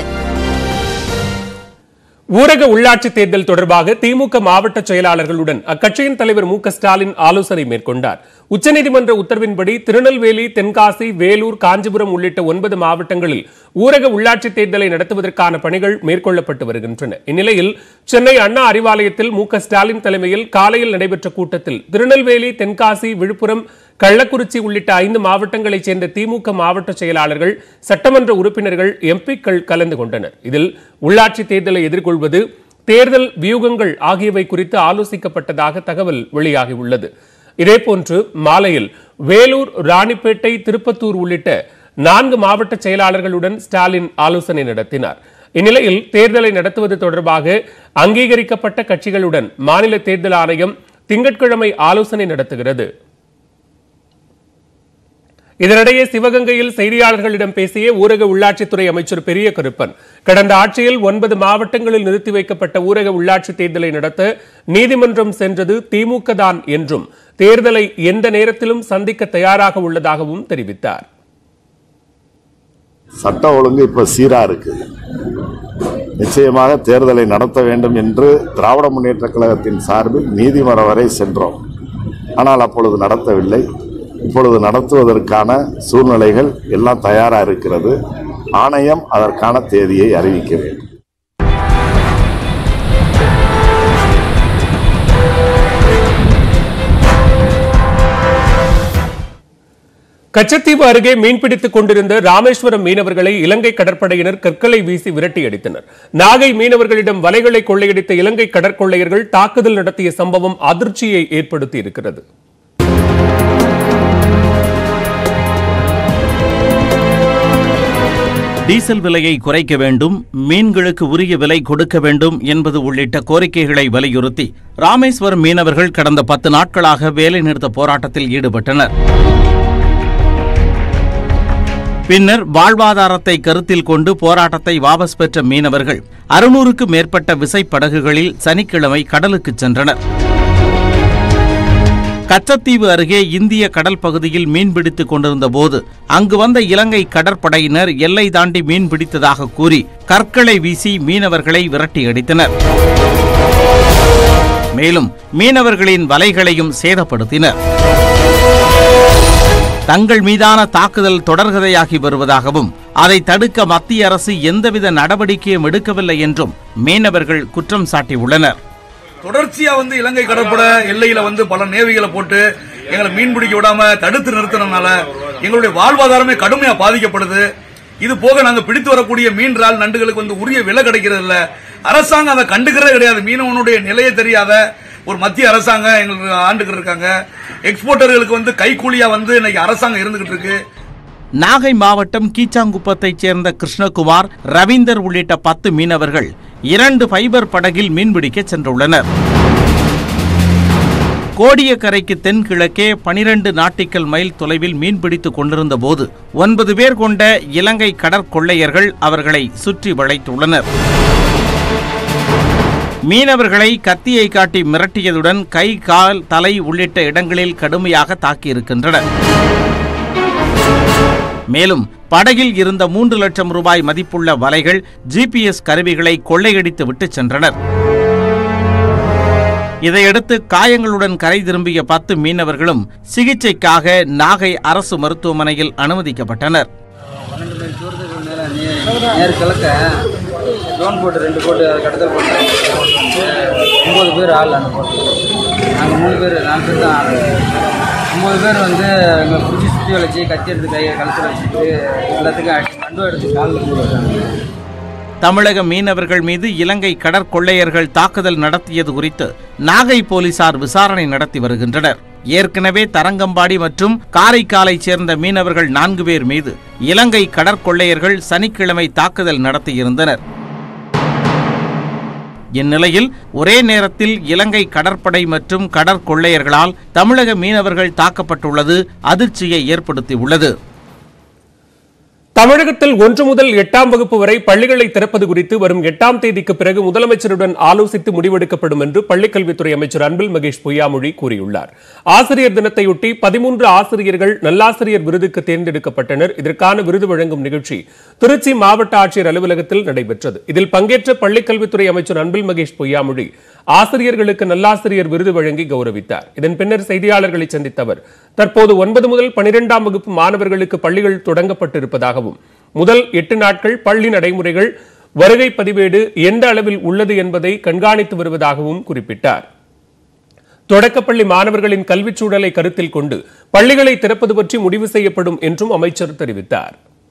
ஊரக உள்ளாட்சி தேர்தல் தொடர்பாக திமுக மாவட்ட செயலாளர்களுடன் அக்கட்சியின் தலைவர் மு க ஸ்டாலின் ஆலோசனை மேற்கொண்டார் உச்சநீதிமன்ற உத்தரவின்படி திருநெல்வேலி தென்காசி வேலூர் காஞ்சிபுரம் உள்ளிட்ட ஒன்பது மாவட்டங்களில் ஊரக உள்ளாட்சி தேர்தலை நடத்துவதற்கான பணிகள் மேற்கொள்ளப்பட்டு வருகின்றன இந்நிலையில் சென்னை அண்ணா அறிவாலயத்தில் மு க ஸ்டாலின் தலைமையில் காலையில் நடைபெற்ற கூட்டத்தில் திருநெல்வேலி தென்காசி விழுப்புரம் கள்ளக்குறிச்சி உள்ளிட்ட ஐந்து மாவட்டங்களைச் சேர்ந்த திமுக மாவட்ட செயலாளர்கள் சட்டமன்ற உறுப்பினர்கள் எம்பிக்கள் கலந்து கொண்டனர் இதில் உள்ளாட்சி தேர்தலை எதிர்கொள்வது தேர்தல் வியூகங்கள் ஆகியவை குறித்து ஆலோசிக்கப்பட்டதாக தகவல் வெளியாகியுள்ளது இதேபோன்று மாலையில் வேலூர் ராணிப்பேட்டை திருப்பத்தூர் உள்ளிட்ட நான்கு மாவட்ட செயலாளர்களுடன் ஸ்டாலின் ஆலோசனை நடத்தினார் இந்நிலையில் தேர்தலை நடத்துவது தொடர்பாக அங்கீகரிக்கப்பட்ட கட்சிகளுடன் மாநில தேர்தல் ஆணையம் திங்கட்கிழமை ஆலோசனை நடத்துகிறது இதனிடையே சிவகங்கையில் செய்தியாளர்களிடம் பேசிய ஊரக உள்ளாட்சித்துறை அமைச்சர் பெரிய கருப்பன் கடந்த ஆட்சியில் ஒன்பது மாவட்டங்களில் நிறுத்தி வைக்கப்பட்ட ஊரக உள்ளாட்சி தேர்தலை நடத்த நீதிமன்றம் சென்றது திமுக தான் என்றும் தேர்தலை எந்த நேரத்திலும் சந்திக்க தயாராக உள்ளதாகவும் தெரிவித்தார் சட்ட ஒழுங்கு இப்ப சீரா இருக்கு நிச்சயமாக தேர்தலை நடத்த வேண்டும் என்று திராவிட முன்னேற்ற கழகத்தின் சார்பில் நீதிமன்றம் வரை சென்றோம் ஆனால் அப்பொழுது நடத்தவில்லை இப்பொழுது நடத்துவதற்கான சூழ்நிலைகள் எல்லாம் தயாரா இருக்கிறது ஆணையம் அதற்கான தேதியை அறிவிக்க வேண்டும் கச்சத்தீவு அருகே மீன்பிடித்துக் கொண்டிருந்த ராமேஸ்வரம் மீனவர்களை இலங்கை கடற்படையினர் கற்களை வீசி விரட்டி அடித்தனர் நாகை மீனவர்களிடம் வலைகளை கொள்ளையடித்த இலங்கை கடற்கொள்ளையர்கள் தாக்குதல் நடத்திய சம்பவம் அதிர்ச்சியை ஏற்படுத்தி இருக்கிறது டீசல் விலையை குறைக்க வேண்டும் மீன்களுக்கு உரிய விலை கொடுக்க வேண்டும் என்பது உள்ளிட்ட கோரிக்கைகளை வலியுறுத்தி ராமேஸ்வரம் மீனவர்கள் கடந்த பத்து நாட்களாக வேலைநிறுத்த போராட்டத்தில் ஈடுபட்டனர் பின்னர் வாழ்வாதாரத்தை கருத்தில் கொண்டு போராட்டத்தை வாபஸ் பெற்ற மீனவர்கள் அறுநூறுக்கு மேற்பட்ட விசைப்படகுகளில் சனிக்கிழமை கடலுக்கு சென்றனர் கச்சத்தீவு அருகே இந்திய கடல் பகுதியில் மீன்பிடித்துக் கொண்டிருந்த போது அங்கு வந்த இலங்கை கடற்படையினர் எல்லை தாண்டி மீன் பிடித்ததாக கூறி கற்களை வீசி மீனவர்களை விரட்டி அடித்தனர் மேலும் மீனவர்களின் வலைகளையும் சேதப்படுத்தினர் தங்கள் மீதான தாக்குதல் தொடர்கதையாகி வருவதாகவும் அதை தடுக்க மத்திய அரசு எந்தவித நடவடிக்கையும் எடுக்கவில்லை என்றும் மீனவர்கள் குற்றம் சாட்டியுள்ளனர் தொடர்ச்சியா வந்து இலங்கை கடற்படை எல்லையில வந்து பல நேவிகளை போட்டு எங்களை மீன் பிடிக்க விடாம தடுத்து நிறுத்தினதுனால எங்களுடைய வாழ்வாதாரமே கடுமையா பாதிக்கப்படுது இது போக நாங்க பிடித்து வரக்கூடிய மீன் இறால் நண்டுகளுக்கு வந்து உரிய விலை கிடைக்கிறது இல்ல அரசாங்கம் அதை கண்டுக்கிறதே கிடையாது மீனவனுடைய நிலையை தெரியாத ஒரு மத்திய அரசாங்கம் எங்களுக்கு ஆண்டுகிட்டு இருக்காங்க எக்ஸ்போர்ட்டர்களுக்கு வந்து கைக்கூலியா வந்து இன்னைக்கு அரசாங்கம் இருந்துகிட்டு இருக்கு நாகை மாவட்டம் கீச்சாங்குப்பத்தைச் சேர்ந்த கிருஷ்ணகுமார் ரவீந்தர் உள்ளிட்ட பத்து மீனவர்கள் இரண்டு ஃபைபர் படகில் மீன்பிடிக்க சென்றுள்ளனர் கோடியக்கரைக்கு தென்கிழக்கே பனிரெண்டு நாட்டிக்கல் மைல் தொலைவில் மீன்பிடித்துக் கொண்டிருந்த போது ஒன்பது பேர் கொண்ட இலங்கை கடற்கொள்ளையர்கள் அவர்களை சுற்றி வளைத்துள்ளனர் மீனவர்களை கத்தியை காட்டி மிரட்டியதுடன் கை கால் தலை உள்ளிட்ட இடங்களில் கடுமையாக தாக்கியிருக்கின்றனர் மேலும் படகில் இருந்த மூன்று லட்சம் ரூபாய் மதிப்புள்ள வலைகள் ஜிபிஎஸ் கருவிகளை கொள்ளையடித்து விட்டு சென்றனர் இதையடுத்து காயங்களுடன் கரை திரும்பிய பத்து மீனவர்களும் சிகிச்சைக்காக நாகை அரசு மருத்துவமனையில் அனுமதிக்கப்பட்டனர் பன்னெண்டு மைல் தூரத்துக்கு மேலே நேர் கிழக்க ட்ரோன் போட்டு ரெண்டு போட்டு கடத்தல் போட்டு ஒம்பது பேர் ஆள் அந்த போட்டு நாங்கள் மூணு பேர் நாலு பேர் தான் ஆள் ஒம்பது பேர் வந்து எங்களை பிடிச்சி சுற்றி வளைச்சி கத்தி எடுத்து கையை கழுத்தில் வச்சுட்டு எல்லாத்துக்கும் அடி- கண்டு எடுத்து காலில் போடுறாங்க தமிழக மீனவர்கள் மீது இலங்கை கடற்கொள்ளையர்கள் தாக்குதல் நடத்தியது குறித்து நாகை போலீசார் விசாரணை நடத்தி வருகின்றனர் ஏற்கனவே தரங்கம்பாடி மற்றும் காரைக்காலைச் சேர்ந்த மீனவர்கள் நான்கு பேர் மீது இலங்கை கடற்கொள்ளையர்கள் சனிக்கிழமை தாக்குதல் நடத்தியிருந்தனர் இந்நிலையில் ஒரே நேரத்தில் இலங்கை கடற்படை மற்றும் கடற்கொள்ளையர்களால் தமிழக மீனவர்கள் தாக்கப்பட்டுள்ளது அதிர்ச்சியை ஏற்படுத்தியுள்ளது தமிழகத்தில் ஒன்று முதல் எட்டாம் வகுப்பு வரை பள்ளிகளை திறப்பது குறித்து வரும் எட்டாம் தேதிக்கு பிறகு முதலமைச்சருடன் ஆலோசித்து முடிவெடுக்கப்படும் என்று பள்ளிக்கல்வித்துறை அமைச்சர் அன்பில் மகேஷ் பொய்யாமொழி கூறியுள்ளார் ஆசிரியர் தினத்தையொட்டி பதிமூன்று ஆசிரியர்கள் நல்லாசிரியர் விருதுக்கு தேர்ந்தெடுக்கப்பட்டனர் இதற்கான விருது வழங்கும் நிகழ்ச்சி திருச்சி மாவட்ட ஆட்சியர் அலுவலகத்தில் நடைபெற்றது இதில் பங்கேற்ற பள்ளிக்கல்வித்துறை அமைச்சர் அன்பில் மகேஷ் பொய்யாமொழி ஆசிரியர்களுக்கு நல்லாசிரியர் விருது வழங்கி கௌரவித்தார் இதன் பின்னர் செய்தியாளர்களை சந்தித்த அவர் தற்போது ஒன்பது முதல் பனிரெண்டாம் வகுப்பு மாணவர்களுக்கு பள்ளிகள் தொடங்கப்பட்டிருப்பதாகவும் முதல் எட்டு நாட்கள் பள்ளி நடைமுறைகள் வருகை பதிவேடு எந்த அளவில் உள்ளது என்பதை கண்காணித்து வருவதாகவும் குறிப்பிட்டார் தொடக்கப்பள்ளி மாணவர்களின் கல்விச் சூழலை கருத்தில் கொண்டு பள்ளிகளை திறப்பது பற்றி முடிவு செய்யப்படும் என்றும் அமைச்சர் தெரிவித்தார்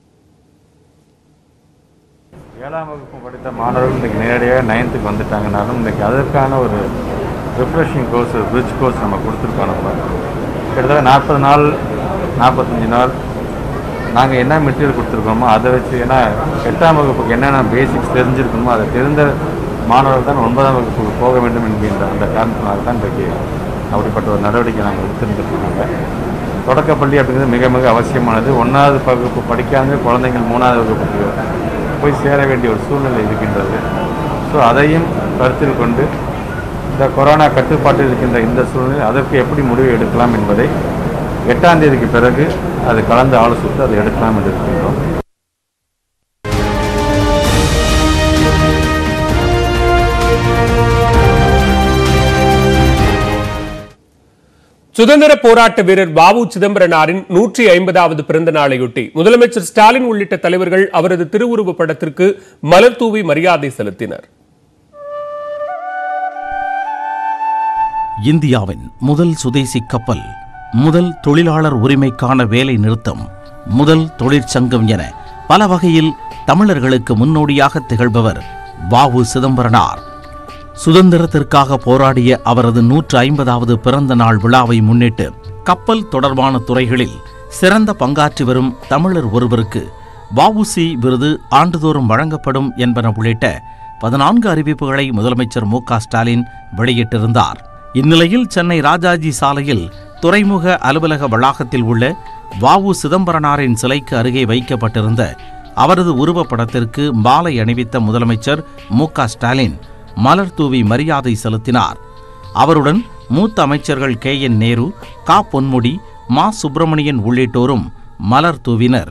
ஏழாம் வகுப்பு படித்த மாணவர்கள் இன்றைக்கி நேரடியாக நைன்த்துக்கு வந்துட்டாங்கனாலும் இன்றைக்கி அதற்கான ஒரு ரிஃப்ரெஷிங் கோர்ஸ் பிரிட்ஜ் கோர்ஸ் நம்ம கொடுத்துருக்கோம் நம்ம கிட்டத்தட்ட நாற்பது நாள் நாற்பத்தஞ்சு நாள் நாங்கள் என்ன மெட்டீரியல் கொடுத்துருக்கோமோ அதை வச்சு ஏன்னா எட்டாம் வகுப்புக்கு என்னென்ன பேசிக்ஸ் தெரிஞ்சிருக்கணுமோ அதை தெரிந்த மாணவர்கள் தான் ஒன்பதாம் வகுப்புக்கு போக வேண்டும் என்கின்ற அந்த காரணத்தினால தான் இன்றைக்கு அப்படிப்பட்ட ஒரு நடவடிக்கை நாங்கள் எடுத்துருந்துருக்காங்க தொடக்கப்பள்ளி அப்படிங்கிறது மிக மிக அவசியமானது ஒன்றாவது வகுப்பு படிக்காத குழந்தைகள் மூணாவது வகுப்புக்கு போய் சேர வேண்டிய ஒரு சூழ்நிலை இருக்கின்றது ஸோ அதையும் கருத்தில் கொண்டு இந்த கொரோனா கட்டுப்பாட்டில் இருக்கின்ற இந்த சூழ்நிலை அதற்கு எப்படி முடிவு எடுக்கலாம் என்பதை எட்டாம் தேதிக்கு பிறகு அது கலந்து ஆலோசித்து அதை எடுக்கலாம் என்று இருக்கின்றோம் சுதந்திர போராட்ட வீரர் பாபு சிதம்பரனாரின் நூற்றி ஐம்பதாவது பிறந்த நாளையொட்டி முதலமைச்சர் ஸ்டாலின் உள்ளிட்ட தலைவர்கள் அவரது திருவுருவப் படத்திற்கு மலர் தூவி மரியாதை செலுத்தினர் இந்தியாவின் முதல் சுதேசி கப்பல் முதல் தொழிலாளர் உரிமைக்கான வேலை நிறுத்தம் முதல் தொழிற்சங்கம் என பல வகையில் தமிழர்களுக்கு முன்னோடியாக திகழ்பவர் வாவு சிதம்பரனார் சுதந்திரத்திற்காக போராடிய அவரது நூற்று ஐம்பதாவது பிறந்த நாள் விழாவை முன்னிட்டு கப்பல் தொடர்பான துறைகளில் சிறந்த பங்காற்றி வரும் தமிழர் ஒருவருக்கு வஉசி விருது ஆண்டுதோறும் வழங்கப்படும் என்பன உள்ளிட்ட பதினான்கு அறிவிப்புகளை முதலமைச்சர் மு க ஸ்டாலின் வெளியிட்டிருந்தார் இந்நிலையில் சென்னை ராஜாஜி சாலையில் துறைமுக அலுவலக வளாகத்தில் உள்ள வாவு சிதம்பரனாரின் சிலைக்கு அருகே வைக்கப்பட்டிருந்த அவரது உருவப்படத்திற்கு மாலை அணிவித்த முதலமைச்சர் மு க ஸ்டாலின் மலர் தூவி மரியாதை செலுத்தினார் அவருடன் மூத்த அமைச்சர்கள் கே என் நேரு கா பொன்முடி மா சுப்பிரமணியன் உள்ளிட்டோரும் மலர் தூவினர்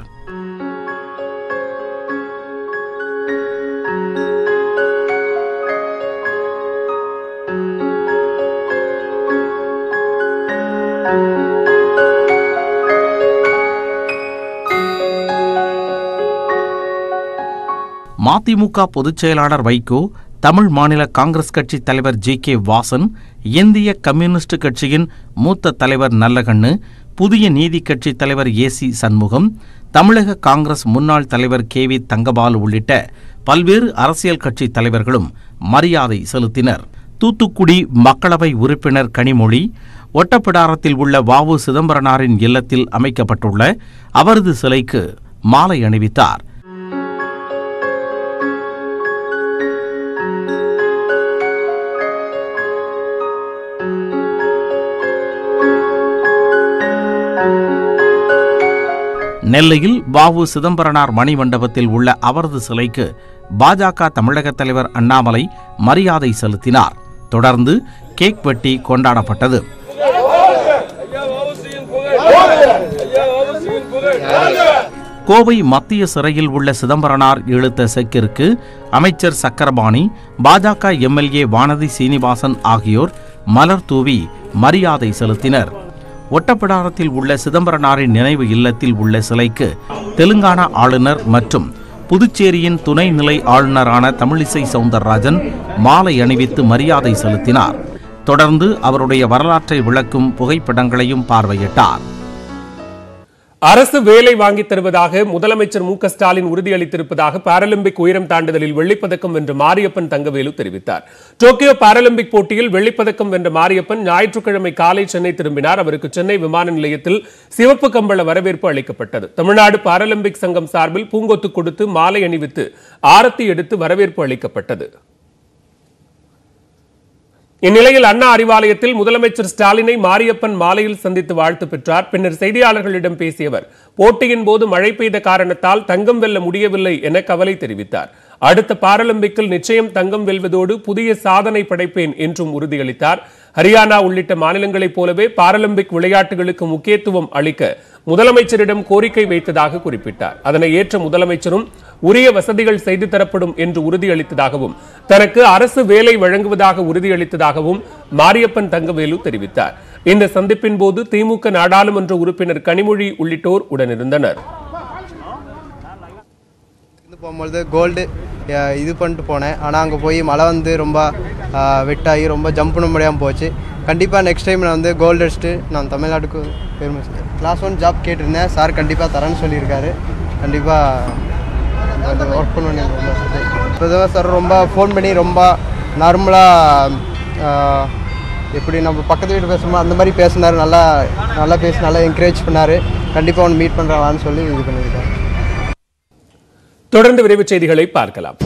மதிமுக பொதுச் செயலாளர் வைகோ தமிழ் மாநில காங்கிரஸ் கட்சி தலைவர் ஜி கே வாசன் இந்திய கம்யூனிஸ்ட் கட்சியின் மூத்த தலைவர் நல்லகண்ணு புதிய நீதி கட்சி தலைவர் ஏ சி சண்முகம் தமிழக காங்கிரஸ் முன்னாள் தலைவர் கே வி தங்கபாலு உள்ளிட்ட பல்வேறு அரசியல் கட்சி தலைவர்களும் மரியாதை செலுத்தினர் தூத்துக்குடி மக்களவை உறுப்பினர் கனிமொழி ஒட்டப்பிடாரத்தில் உள்ள வாவு சிதம்பரனாரின் இல்லத்தில் அமைக்கப்பட்டுள்ள அவரது சிலைக்கு மாலை அணிவித்தார் நெல்லையில் வாவு சிதம்பரனார் மணிமண்டபத்தில் உள்ள அவரது சிலைக்கு பாஜக தமிழக தலைவர் அண்ணாமலை மரியாதை செலுத்தினார் தொடர்ந்து கேக் வெட்டி கொண்டாடப்பட்டது கோவை மத்திய சிறையில் உள்ள சிதம்பரனார் இழுத்த செக்கிற்கு அமைச்சர் சக்கரபாணி பாஜக எம்எல்ஏ வானதி சீனிவாசன் ஆகியோர் மலர் தூவி மரியாதை செலுத்தினர் ஒட்டப்பிடாரத்தில் உள்ள சிதம்பரனாரின் நினைவு இல்லத்தில் உள்ள சிலைக்கு தெலுங்கானா ஆளுநர் மற்றும் புதுச்சேரியின் துணைநிலை ஆளுநரான தமிழிசை சவுந்தரராஜன் மாலை அணிவித்து மரியாதை செலுத்தினார் தொடர்ந்து அவருடைய வரலாற்றை விளக்கும் புகைப்படங்களையும் பார்வையிட்டார் அரசு வேலை வாங்கித் தருவதாக முதலமைச்சர் மு க ஸ்டாலின் உறுதியளித்திருப்பதாக பாராலிம்பிக் உயரம் தாண்டுதலில் வெள்ளிப்பதக்கம் வென்ற மாரியப்பன் தங்கவேலு தெரிவித்தார் டோக்கியோ பாராலிம்பிக் போட்டியில் வெள்ளிப்பதக்கம் வென்ற மாரியப்பன் ஞாயிற்றுக்கிழமை காலை சென்னை திரும்பினார் அவருக்கு சென்னை விமான நிலையத்தில் சிவப்பு கம்பள வரவேற்பு அளிக்கப்பட்டது தமிழ்நாடு பாராலிம்பிக் சங்கம் சார்பில் பூங்கொத்து கொடுத்து மாலை அணிவித்து ஆரத்தி எடுத்து வரவேற்பு அளிக்கப்பட்டது இந்நிலையில் அண்ணா அறிவாலயத்தில் முதலமைச்சர் ஸ்டாலினை மாரியப்பன் மாலையில் சந்தித்து வாழ்த்து பெற்றார் பின்னர் செய்தியாளர்களிடம் பேசிய அவர் போட்டியின் போது மழை பெய்த காரணத்தால் தங்கம் வெல்ல முடியவில்லை என கவலை தெரிவித்தார் அடுத்த பாராலிம்பிக்கில் நிச்சயம் தங்கம் வெல்வதோடு புதிய சாதனை படைப்பேன் என்றும் உறுதியளித்தார் ஹரியானா உள்ளிட்ட மாநிலங்களைப் போலவே பாராலிம்பிக் விளையாட்டுகளுக்கு முக்கியத்துவம் அளிக்க முதலமைச்சரிடம் கோரிக்கை வைத்ததாக குறிப்பிட்டார் அதனை ஏற்ற முதலமைச்சரும் உரிய வசதிகள் செய்து தரப்படும் என்று உறுதியளித்ததாகவும் தனக்கு அரசு வேலை வழங்குவதாக உறுதியளித்ததாகவும் மாரியப்பன் தங்கவேலு தெரிவித்தார் இந்த சந்திப்பின் போது திமுக நாடாளுமன்ற உறுப்பினர் கனிமொழி உள்ளிட்டோர் உடனிருந்தனர் இருந்து போகும்பொழுது கோல்டு இது பண்ணிட்டு போனேன் ஆனால் அங்கே போய் மழை வந்து ரொம்ப அஹ், வெட்டாகி ரொம்ப ஜம்ப் பண்ண முடியாமல் போச்சு கண்டிப்பாக நெக்ஸ்ட் டைம் நான் வந்து கோல்டு அடிச்சுட்டு நான் தமிழ்நாட்டுக்கு பெருமை சேர்த்தேன் கிளாஸ் ஒன் ஜாப் கேட்டிருந்தேன் சார் கண்டிப்பாக தரேன்னு சொல்லியிருக்காரு கண்டிப்பாக ஒர்க் பண்ணணும் எனக்கு ரொம்ப பிரதமர் சார் ரொம்ப ஃபோன் பண்ணி ரொம்ப நார்மலாக எப்படி நம்ம பக்கத்து வீட்டு பேசுமோ அந்த மாதிரி பேசினார் நல்லா நல்லா பேசி நல்லா என்கரேஜ் பண்ணார் கண்டிப்பாக ஒன்று மீட் பண்ணுறான்னு சொல்லி இது பண்ணியிருக்காரு தொடர்ந்து விரைவுச் செய்திகளை பார்க்கலாம்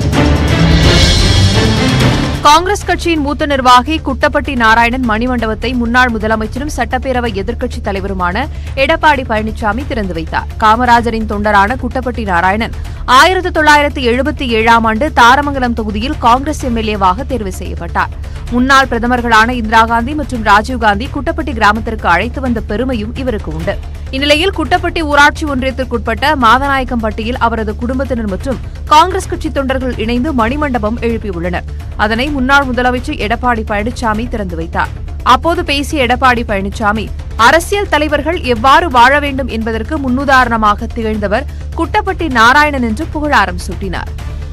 காங்கிரஸ் கட்சியின் மூத்த நிர்வாகி குட்டப்பட்டி நாராயணன் மணிமண்டபத்தை முன்னாள் முதலமைச்சரும் சட்டப்பேரவை எதிர்க்கட்சித் தலைவருமான எடப்பாடி பழனிசாமி திறந்து வைத்தார் காமராஜரின் தொண்டரான குட்டப்பட்டி நாராயணன் ஆயிரத்து தொள்ளாயிரத்து எழுபத்தி ஏழாம் ஆண்டு தாரமங்கலம் தொகுதியில் காங்கிரஸ் எம்எல்ஏவாக தேர்வு செய்யப்பட்டார் முன்னாள் பிரதமர்களான இந்திரா காந்தி மற்றும் ராஜீவ்காந்தி குட்டப்பட்டி கிராமத்திற்கு அழைத்து வந்த பெருமையும் இவருக்கு உண்டு இந்நிலையில் குட்டப்பட்டி ஊராட்சி ஒன்றியத்திற்குட்பட்ட மாதநாயக்கம்பட்டியில் அவரது குடும்பத்தினர் மற்றும் காங்கிரஸ் கட்சி தொண்டர்கள் இணைந்து மணிமண்டபம் எழுப்பியுள்ளனர் அதனை முன்னாள் முதலமைச்சர் எடப்பாடி பழனிசாமி திறந்து வைத்தார் அப்போது பேசிய எடப்பாடி பழனிசாமி அரசியல் தலைவர்கள் எவ்வாறு வாழ வேண்டும் என்பதற்கு முன்னுதாரணமாக திகழ்ந்தவர் குட்டப்பட்டி நாராயணன் என்று புகழாரம் சூட்டினார்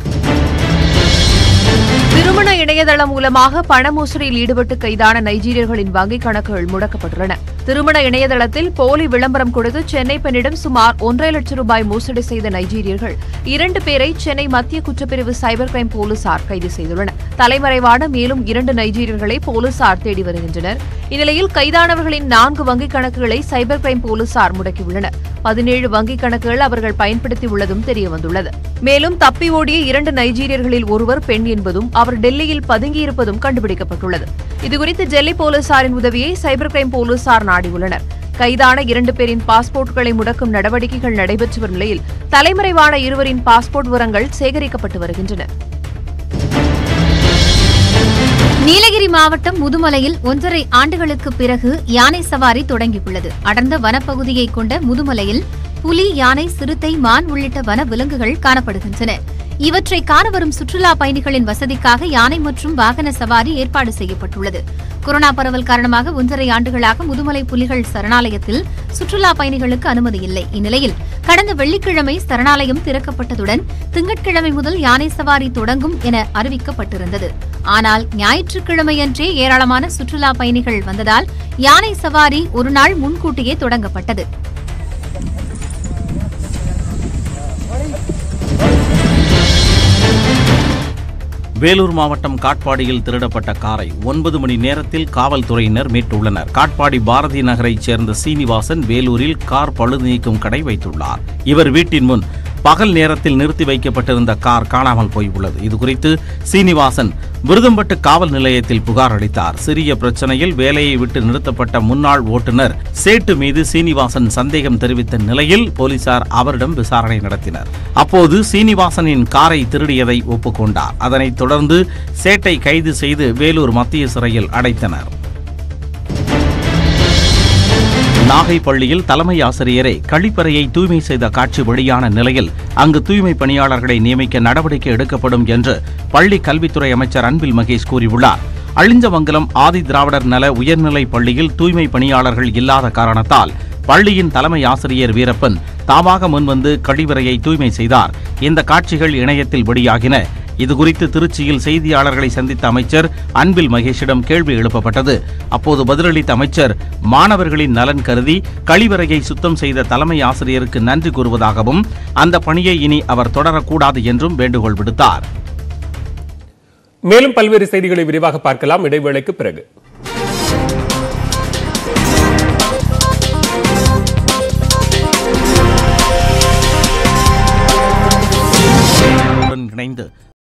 திருமண இணையதளம் மூலமாக பண மோசடியில் ஈடுபட்டு கைதான நைஜீரியர்களின் வங்கிக் கணக்குகள் முடக்கப்பட்டுள்ளன திருமண இணையதளத்தில் போலி விளம்பரம் கொடுத்து சென்னை பெண்ணிடம் சுமார் ஒன்றரை லட்சம் ரூபாய் மோசடி செய்த நைஜீரியர்கள் இரண்டு பேரை சென்னை மத்திய குற்றப்பிரிவு சைபர் கிரைம் போலீசார் கைது செய்துள்ளனர் தலைமறைவான மேலும் இரண்டு நைஜீரியர்களை போலீசார் தேடி வருகின்றனர் இந்நிலையில் கைதானவர்களின் நான்கு வங்கிக் கணக்குகளை சைபர் கிரைம் போலீசார் முடக்கியுள்ளனர் பதினேழு வங்கிக் கணக்குகள் அவர்கள் பயன்படுத்தியுள்ளதும் தெரியவந்துள்ளது மேலும் தப்பி ஓடிய இரண்டு நைஜீரியர்களில் ஒருவர் பெண் என்பதும் அவர் டெல்லியில் பதுங்கியிருப்பதும் கண்டுபிடிக்கப்பட்டுள்ளது இதுகுறித்து டெல்லி போலீசாரின் உதவியை சைபர் கிரைம் போலீசார் நாடியுள்ளனர் கைதான இரண்டு பேரின் பாஸ்போர்ட்களை முடக்கும் நடவடிக்கைகள் நடைபெற்று வரும் நிலையில் தலைமறைவான இருவரின் பாஸ்போர்ட் விவரங்கள் சேகரிக்கப்பட்டு வருகின்றன நீலகிரி மாவட்டம் முதுமலையில் ஒன்றரை ஆண்டுகளுக்கு பிறகு யானை சவாரி தொடங்கியுள்ளது அடர்ந்த வனப்பகுதியை கொண்ட முதுமலையில் புலி யானை சிறுத்தை மான் உள்ளிட்ட வன விலங்குகள் காணப்படுகின்றன இவற்றை காண வரும் சுற்றுலா பயணிகளின் வசதிக்காக யானை மற்றும் வாகன சவாரி ஏற்பாடு செய்யப்பட்டுள்ளது கொரோனா பரவல் காரணமாக ஒன்றரை ஆண்டுகளாக முதுமலை புலிகள் சரணாலயத்தில் சுற்றுலா பயணிகளுக்கு அனுமதி இல்லை இந்நிலையில் கடந்த வெள்ளிக்கிழமை சரணாலயம் திறக்கப்பட்டதுடன் திங்கட்கிழமை முதல் யானை சவாரி தொடங்கும் என அறிவிக்கப்பட்டிருந்தது ஆனால் ஞாயிற்றுக்கிழமையன்றே ஏராளமான சுற்றுலா பயணிகள் வந்ததால் யானை சவாரி ஒருநாள் முன்கூட்டியே தொடங்கப்பட்டது வேலூர் மாவட்டம் காட்பாடியில் திருடப்பட்ட காரை ஒன்பது மணி நேரத்தில் காவல்துறையினர் மீட்டுள்ளனர் காட்பாடி பாரதி நகரைச் சேர்ந்த சீனிவாசன் வேலூரில் கார் பழுது நீக்கும் கடை வைத்துள்ளார் இவர் வீட்டின் முன் பகல் நேரத்தில் நிறுத்தி வைக்கப்பட்டிருந்த கார் காணாமல் போயுள்ளது இதுகுறித்து சீனிவாசன் விருதம்பட்டு காவல் நிலையத்தில் புகார் அளித்தார் சிறிய பிரச்சனையில் வேலையை விட்டு நிறுத்தப்பட்ட முன்னாள் ஓட்டுநர் சேட்டு மீது சீனிவாசன் சந்தேகம் தெரிவித்த நிலையில் போலீசார் அவரிடம் விசாரணை நடத்தினர் அப்போது சீனிவாசனின் காரை திருடியதை ஒப்புக்கொண்டார் அதனைத் தொடர்ந்து சேட்டை கைது செய்து வேலூர் மத்திய சிறையில் அடைத்தனர் நாகை பள்ளியில் தலைமை ஆசிரியரை கழிப்பறையை தூய்மை செய்த காட்சி வெளியான நிலையில் அங்கு தூய்மை பணியாளர்களை நியமிக்க நடவடிக்கை எடுக்கப்படும் என்று பள்ளி கல்வித்துறை அமைச்சர் அன்பில் மகேஷ் கூறியுள்ளார் அழிஞ்சமங்கலம் ஆதி திராவிடர் நல உயர்நிலை பள்ளியில் தூய்மை பணியாளர்கள் இல்லாத காரணத்தால் பள்ளியின் தலைமை ஆசிரியர் வீரப்பன் தாமாக முன்வந்து கழிவறையை தூய்மை செய்தார் இந்த காட்சிகள் இணையத்தில் வெளியாகின இதுகுறித்து திருச்சியில் செய்தியாளர்களை சந்தித்த அமைச்சர் அன்பில் மகேஷிடம் கேள்வி எழுப்பப்பட்டது அப்போது பதிலளித்த அமைச்சர் மாணவர்களின் நலன் கருதி கழிவறையை சுத்தம் செய்த தலைமை ஆசிரியருக்கு நன்றி கூறுவதாகவும் அந்த பணியை இனி அவர் தொடரக்கூடாது என்றும் வேண்டுகோள் விடுத்தார் மேலும் பல்வேறு செய்திகளை விரிவாக பார்க்கலாம் இடைவேளைக்கு பிறகு இணைந்து